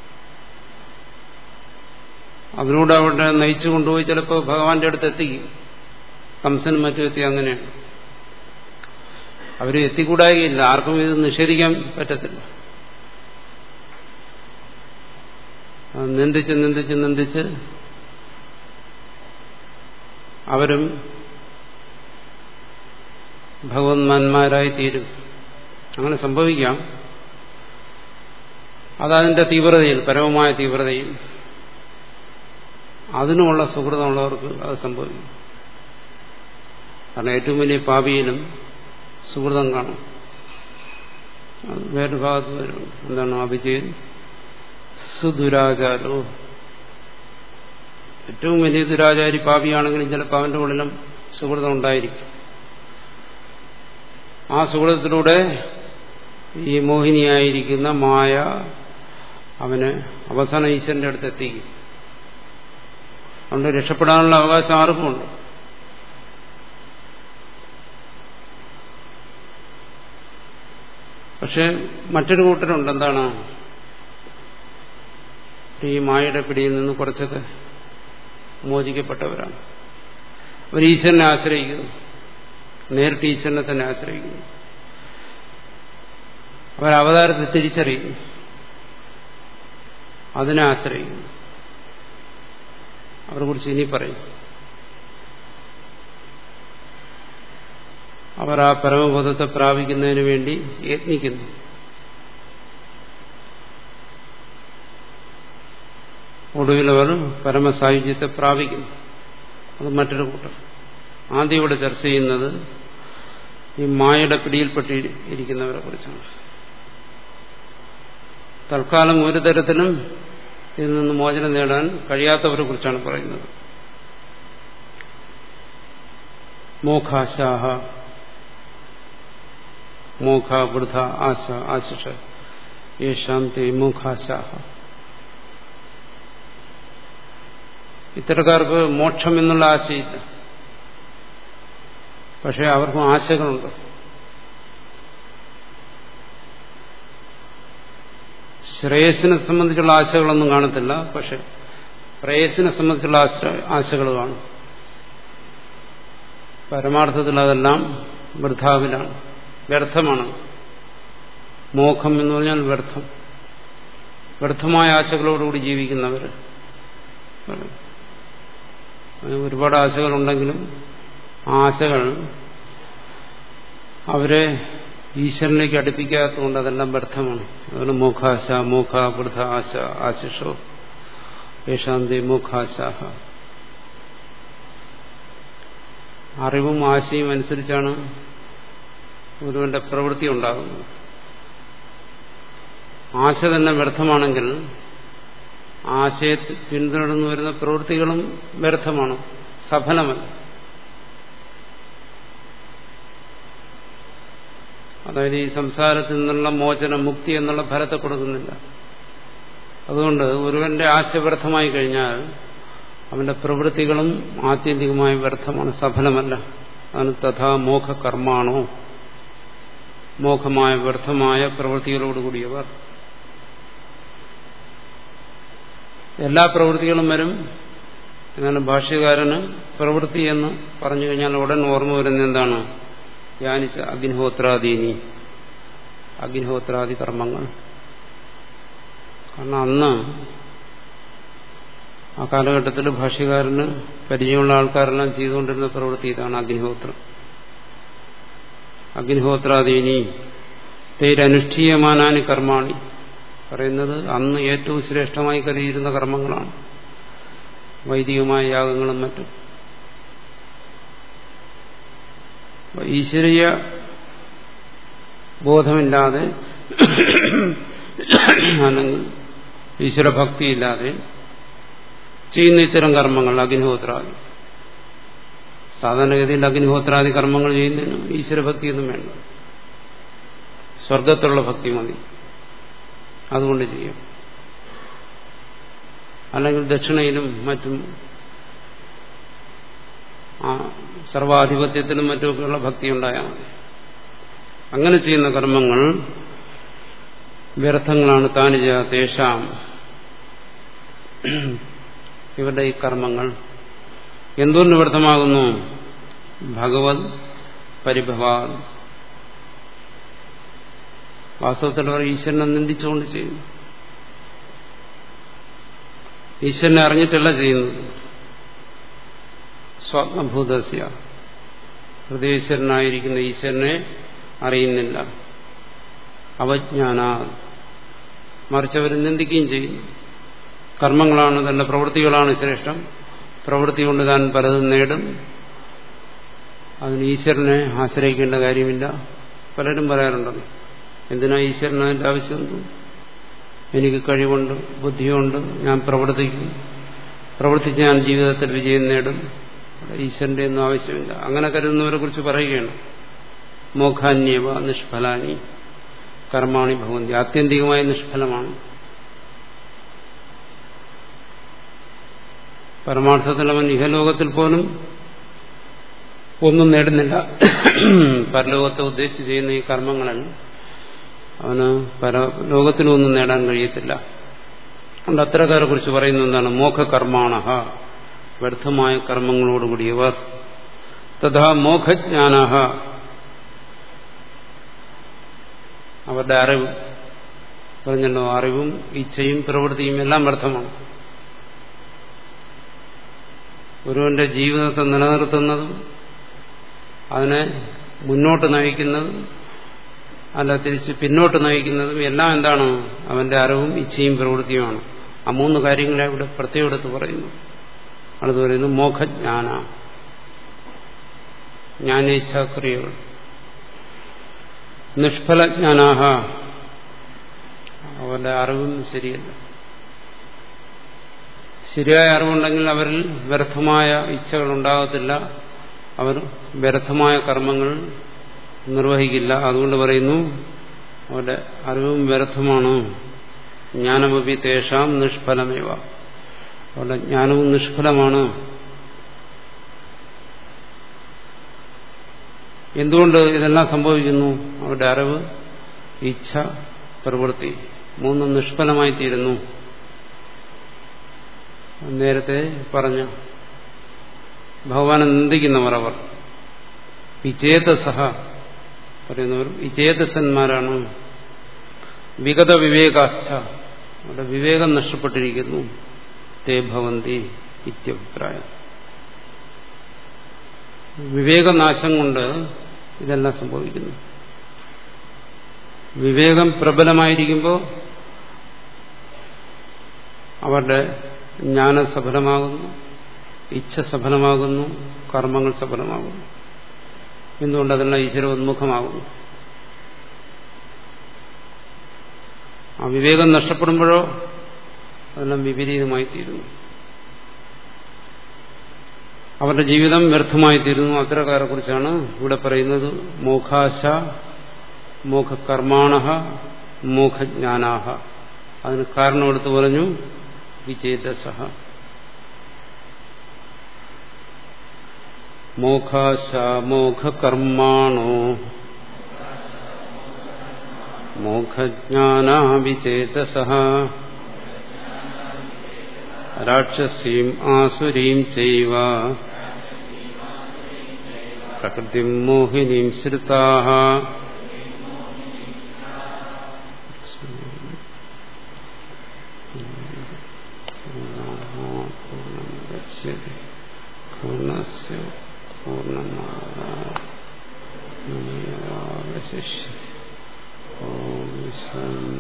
Speaker 1: അതിലൂടെ അവിടെ നയിച്ചു കൊണ്ടുപോയി ചിലപ്പോൾ ഭഗവാന്റെ അടുത്ത് എത്തിക്കും കംസനും മറ്റും എത്തി അങ്ങനെയാണ് അവർ എത്തിക്കൂടായികയില്ല ആർക്കും ഇത് നിഷേധിക്കാൻ പറ്റത്തില്ല നിന്ദിച്ച് നിന്ദിച്ച് നിന്ദിച്ച് അവരും ഭഗവന്മാന്മാരായി തീരും അങ്ങനെ സംഭവിക്കാം അതതിന്റെ തീവ്രതയിൽ പരമമായ തീവ്രതയിൽ അതിനുമുള്ള സുഹൃതമുള്ളവർക്ക് അത് സംഭവിക്കും കാരണം ഏറ്റവും വലിയ പാപിയിലും സുഹൃതം കാണും അത് വേറൊരു ഭാഗത്ത് വരും എന്താണ് അഭിജയൻ സുദുരാചാരോ ഏറ്റവും വലിയ ദുരാചാരി പാപിയാണെങ്കിലും ചിലപ്പോൾ അവന്റെ ഉള്ളിലും സുഹൃതം ഉണ്ടായിരിക്കും ആ സുഹൃതത്തിലൂടെ ഈ മോഹിനിയായിരിക്കുന്ന മായ അവന് അവസാന ഈശ്വരന്റെ അടുത്ത് എത്തിക്കും അതുകൊണ്ട് രക്ഷപ്പെടാനുള്ള അവകാശം ആർക്കുമുണ്ട് പക്ഷെ മറ്റൊരു കൂട്ടരുണ്ട് എന്താണ് ഈ മായയുടെ പിടിയിൽ നിന്ന് കുറച്ചൊക്കെ മോചിക്കപ്പെട്ടവരാണ് അവർ ഈശ്വരനെ ആശ്രയിക്കുന്നു നേരിട്ട് ഈശ്വരനെ തന്നെ ആശ്രയിക്കുന്നു അവർ അവതാരത്തെ തിരിച്ചറിയുന്നു അതിനെ ആശ്രയിക്കുന്നു അവരെ കുറിച്ച് ഇനി പറയും അവർ ആ പരമബോധത്തെ പ്രാപിക്കുന്നതിന് വേണ്ടി യത്നിക്കുന്നു ഒടുവിൽ അവർ പരമസായുജ്യത്തെ പ്രാപിക്കുന്നു അത് മറ്റൊരു കൂട്ടർ ആദ്യം ഇവിടെ ചർച്ച ചെയ്യുന്നത് ഈ മായയുടെ പിടിയിൽപ്പെട്ടി ഇരിക്കുന്നവരെ കുറിച്ചാണ് തൽക്കാലം ഒരു തരത്തിലും ഇതിൽ നിന്ന് മോചനം നേടാൻ കഴിയാത്തവരെ കുറിച്ചാണ് പറയുന്നത് മോഖാശാഹ മോഖ വൃദ്ധ ആശ ആശിഷ യേശാം തേ മോഖാശാഹ ഇത്തരക്കാർക്ക് മോക്ഷം എന്നുള്ള ആശയില്ല പക്ഷെ അവർക്കും ആശകളുണ്ട് ശ്രേയസിനെ സംബന്ധിച്ചുള്ള ആശകളൊന്നും കാണത്തില്ല പക്ഷെ പ്രേയസിനെ സംബന്ധിച്ചുള്ള ആശകൾ കാണും പരമാർത്ഥത്തിൽ അതെല്ലാം വൃദ്ധാവിലാണ് വ്യർത്ഥമാണ് മോഖം എന്ന് പറഞ്ഞാൽ വ്യർത്ഥം വ്യർത്ഥമായ ആശകളോടുകൂടി ജീവിക്കുന്നവർ ഒരുപാട് ആശകളുണ്ടെങ്കിലും ആ ആശകൾ അവരെ ഈശ്വരനിലേക്ക് അടുപ്പിക്കാത്തതുകൊണ്ട് അതെല്ലാം വ്യർത്ഥമാണ് അതുകൊണ്ട് മോഖാശ മോഖ വൃദ്ധ ആശ ആശിഷോ യേശാന്തി മോഖാശാഹ അറിവും ആശയും അനുസരിച്ചാണ് ഒരുവന്റെ പ്രവൃത്തി ഉണ്ടാകുന്നത് ആശ തന്നെ വ്യർത്ഥമാണെങ്കിൽ ആശയെ പിന്തുടർന്നു വരുന്ന പ്രവൃത്തികളും വ്യർത്ഥമാണ് സഫലമല്ല അതായത് ഈ സംസാരത്തിൽ നിന്നുള്ള മോചനം മുക്തി എന്നുള്ള ഫലത്തെ കൊടുക്കുന്നില്ല അതുകൊണ്ട് ഒരുവന്റെ ആശ വ്യർത്ഥമായി കഴിഞ്ഞാൽ അവന്റെ പ്രവൃത്തികളും ആത്യന്തികമായി വ്യർത്ഥമാണ് സഫലമല്ല അതാണ് തഥാ മോഖ കർമാണോ മോഖമായ വ്യർത്ഥമായ പ്രവൃത്തികളോടുകൂടിയവർ എല്ലാ പ്രവൃത്തികളും വരും എന്നാണ് ഭാഷ്യകാരന് പ്രവൃത്തി എന്ന് പറഞ്ഞു കഴിഞ്ഞാൽ ഉടൻ ഓർമ്മ വരുന്ന എന്താണ് ധ്യാനിച്ച അഗ്നിഹോത്രാദീനി അഗ്നിഹോത്രാദി കർമ്മങ്ങൾ കാരണം അന്ന് ആ കാലഘട്ടത്തിൽ ഭാഷ്യകാരന് പരിചയമുള്ള ആൾക്കാരെല്ലാം ചെയ്തുകൊണ്ടിരുന്ന പ്രവൃത്തി ഇതാണ് അഗ്നിഹോത്രം അഗ്നിഹോത്രാദീനി തേരനുഷ്ഠീയമാനാനി കർമാണി പറയുന്നത് അന്ന് ഏറ്റവും ശ്രേഷ്ഠമായി കരുതിയിരുന്ന കർമ്മങ്ങളാണ് വൈദികമായ യാഗങ്ങളും മറ്റും ഈശ്വരീയ ബോധമില്ലാതെ അല്ലെങ്കിൽ ഈശ്വരഭക്തിയില്ലാതെ ചെയ്യുന്ന ഇത്തരം കർമ്മങ്ങൾ അഗ്നിഹോത്രാദി സാധാരണഗതിയിൽ അഗ്നിഹോത്രാദി കർമ്മങ്ങൾ ചെയ്യുന്നതിന് ഈശ്വരഭക്തിയൊന്നും വേണ്ട സ്വർഗത്തുള്ള ഭക്തി മതി അതുകൊണ്ട് ചെയ്യും അല്ലെങ്കിൽ ദക്ഷിണയിലും മറ്റും ആ സർവാധിപത്യത്തിലും മറ്റുമൊക്കെയുള്ള ഭക്തി ഉണ്ടായാൽ മതി അങ്ങനെ ചെയ്യുന്ന കർമ്മങ്ങൾ വ്യർത്ഥങ്ങളാണ് താനിജ തേഷാം ഇവരുടെ ഈ കർമ്മങ്ങൾ എന്തുകൊണ്ട് വ്യർത്ഥമാകുന്നു ഭഗവത് പരിഭവ വാസ്തവത്തിൽ അവർ ഈശ്വരനെ നിന്ദിച്ചുകൊണ്ട് ചെയ്യുന്നു ഈശ്വരനെ അറിഞ്ഞിട്ടല്ല ചെയ്യുന്നത് സ്വാത്മഭൂതസ്യ ഹൃദയേശ്വരനായിരിക്കുന്ന ഈശ്വരനെ അറിയുന്നില്ല അവജ്ഞാന മറിച്ച് അവർ നിന്ദിക്കുകയും ചെയ്യുന്നു കർമ്മങ്ങളാണ് തന്റെ പ്രവൃത്തികളാണ് ശ്രേഷ്ഠം പ്രവൃത്തി കൊണ്ട് താൻ പലതും നേടും അതിന് ഈശ്വരനെ ആശ്രയിക്കേണ്ട കാര്യമില്ല പലരും പറയാറുണ്ടല്ലോ എന്തിനാ ഈശ്വരൻ അതിന്റെ ആവശ്യമുണ്ട് എനിക്ക് കഴിവുണ്ട് ബുദ്ധിയുണ്ട് ഞാൻ പ്രവർത്തിക്കും പ്രവർത്തിച്ച് ഞാൻ ജീവിതത്തിൽ വിജയം നേടും ഈശ്വരന്റെ ഒന്നും ആവശ്യമില്ല അങ്ങനെ കരുതുന്നവരെ കുറിച്ച് പറയുകയാണ് മോഖാന്യവ നിഷ്ഫലാനി കർമാണി ഭവന്തി ആത്യന്തികമായ നിഷ്ഫലമാണ് പരമാർത്ഥത്തിൽ അവൻ ഇഹലോകത്തിൽ പോലും ഒന്നും നേടുന്നില്ല പരലോകത്തെ ഉദ്ദേശിച്ച് ചെയ്യുന്ന ഈ കർമ്മങ്ങളിൽ അവന് പരലോകത്തിലൊന്നും നേടാൻ കഴിയത്തില്ല അതുകൊണ്ട് അത്തരക്കാരെ കുറിച്ച് പറയുന്ന എന്താണ് മോഖകർമാണ വ്യർത്ഥമായ കർമ്മങ്ങളോടുകൂടിയവർ തഥാ മോഖജ്ഞാന അവരുടെ അറിവ് പറഞ്ഞല്ലോ അറിവും ഇച്ഛയും പ്രവൃത്തിയും എല്ലാം വ്യർത്ഥമാണ് ഒരുവന്റെ ജീവിതത്തെ നിലനിർത്തുന്നതും അതിനെ മുന്നോട്ട് നയിക്കുന്നതും അല്ല തിരിച്ച് പിന്നോട്ട് നയിക്കുന്നതും എല്ലാം എന്താണ് അവന്റെ അറിവും ഇച്ഛയും പ്രവൃത്തിയുമാണ് ആ മൂന്ന് കാര്യങ്ങളെ ഇവിടെ പ്രത്യേകം എടുത്ത് പറയുന്നു അടുത്ത് പറയുന്നു മോഖജ്ഞാന ജ്ഞാനേച്ഛാക്രിയകൾ നിഷ്ഫലജ്ഞാനാഹ അവരുടെ അറിവും ശരിയല്ല ശരിയായ അറിവുണ്ടെങ്കിൽ അവരിൽ വ്യർത്ഥമായ ഇച്ഛകൾ ഉണ്ടാകത്തില്ല അവർ വ്യർത്ഥമായ കർമ്മങ്ങൾ നിർവഹിക്കില്ല അതുകൊണ്ട് പറയുന്നു അവരുടെ അറിവും വ്യർത്ഥമാണ് ജ്ഞാനമപി തേഷാം നിഷ്ഫലമേവ അവരുടെ ജ്ഞാനവും നിഷ്ഫലമാണ് എന്തുകൊണ്ട് ഇതെല്ലാം സംഭവിക്കുന്നു അവരുടെ അറിവ് ഇച്ഛ പ്രവൃത്തി മൂന്നും നിഷ്ഫലമായി തീരുന്നു നേരത്തെ പറഞ്ഞ ഭഗവാനെ നിന്ദിക്കുന്നവർ അവർ വിചേതസഹ പറയുന്നവർ വിചേതസന്മാരാണ് വിഗത വിവേകാസ്ഥ അവിടെ വിവേകം നഷ്ടപ്പെട്ടിരിക്കുന്നു തേ ഭവന്തി ഇത്യഭിപ്രായം വിവേകനാശം കൊണ്ട് ഇതെല്ലാം സംഭവിക്കുന്നു വിവേകം പ്രബലമായിരിക്കുമ്പോൾ അവരുടെ ജ്ഞാനം സഫലമാകുന്നു ഇച്ഛ സഫലമാകുന്നു കർമ്മങ്ങൾ സഫലമാകുന്നു എന്തുകൊണ്ട് അതെല്ലാം ഈശ്വര ഉന്മുഖമാകുന്നു ആ വിവേകം നഷ്ടപ്പെടുമ്പോഴോ അതെല്ലാം വിപരീതമായി തീരുന്നു അവരുടെ ജീവിതം വ്യർത്ഥമായി തീരുന്നു അത്തരക്കാരെ കുറിച്ചാണ് ഇവിടെ പറയുന്നത് മോഖാശ മോഖകർമാണ മോഖജ്ഞാനാഹ അതിന് കാരണം എടുത്തു പറഞ്ഞു വിചേതസഹ മോഖാശ മോഖകർമാണോ മോഖജ്ഞാനാ വിചേതസഹ രാക്ഷസീം ആസുരീം ചൈവ പ്രകൃതിം മോഹിനീം ശ്രുതാഹ പൂർണ്ണസ് പൂർണ്ണമാവശിഷ്യ ഓം ശാന്തി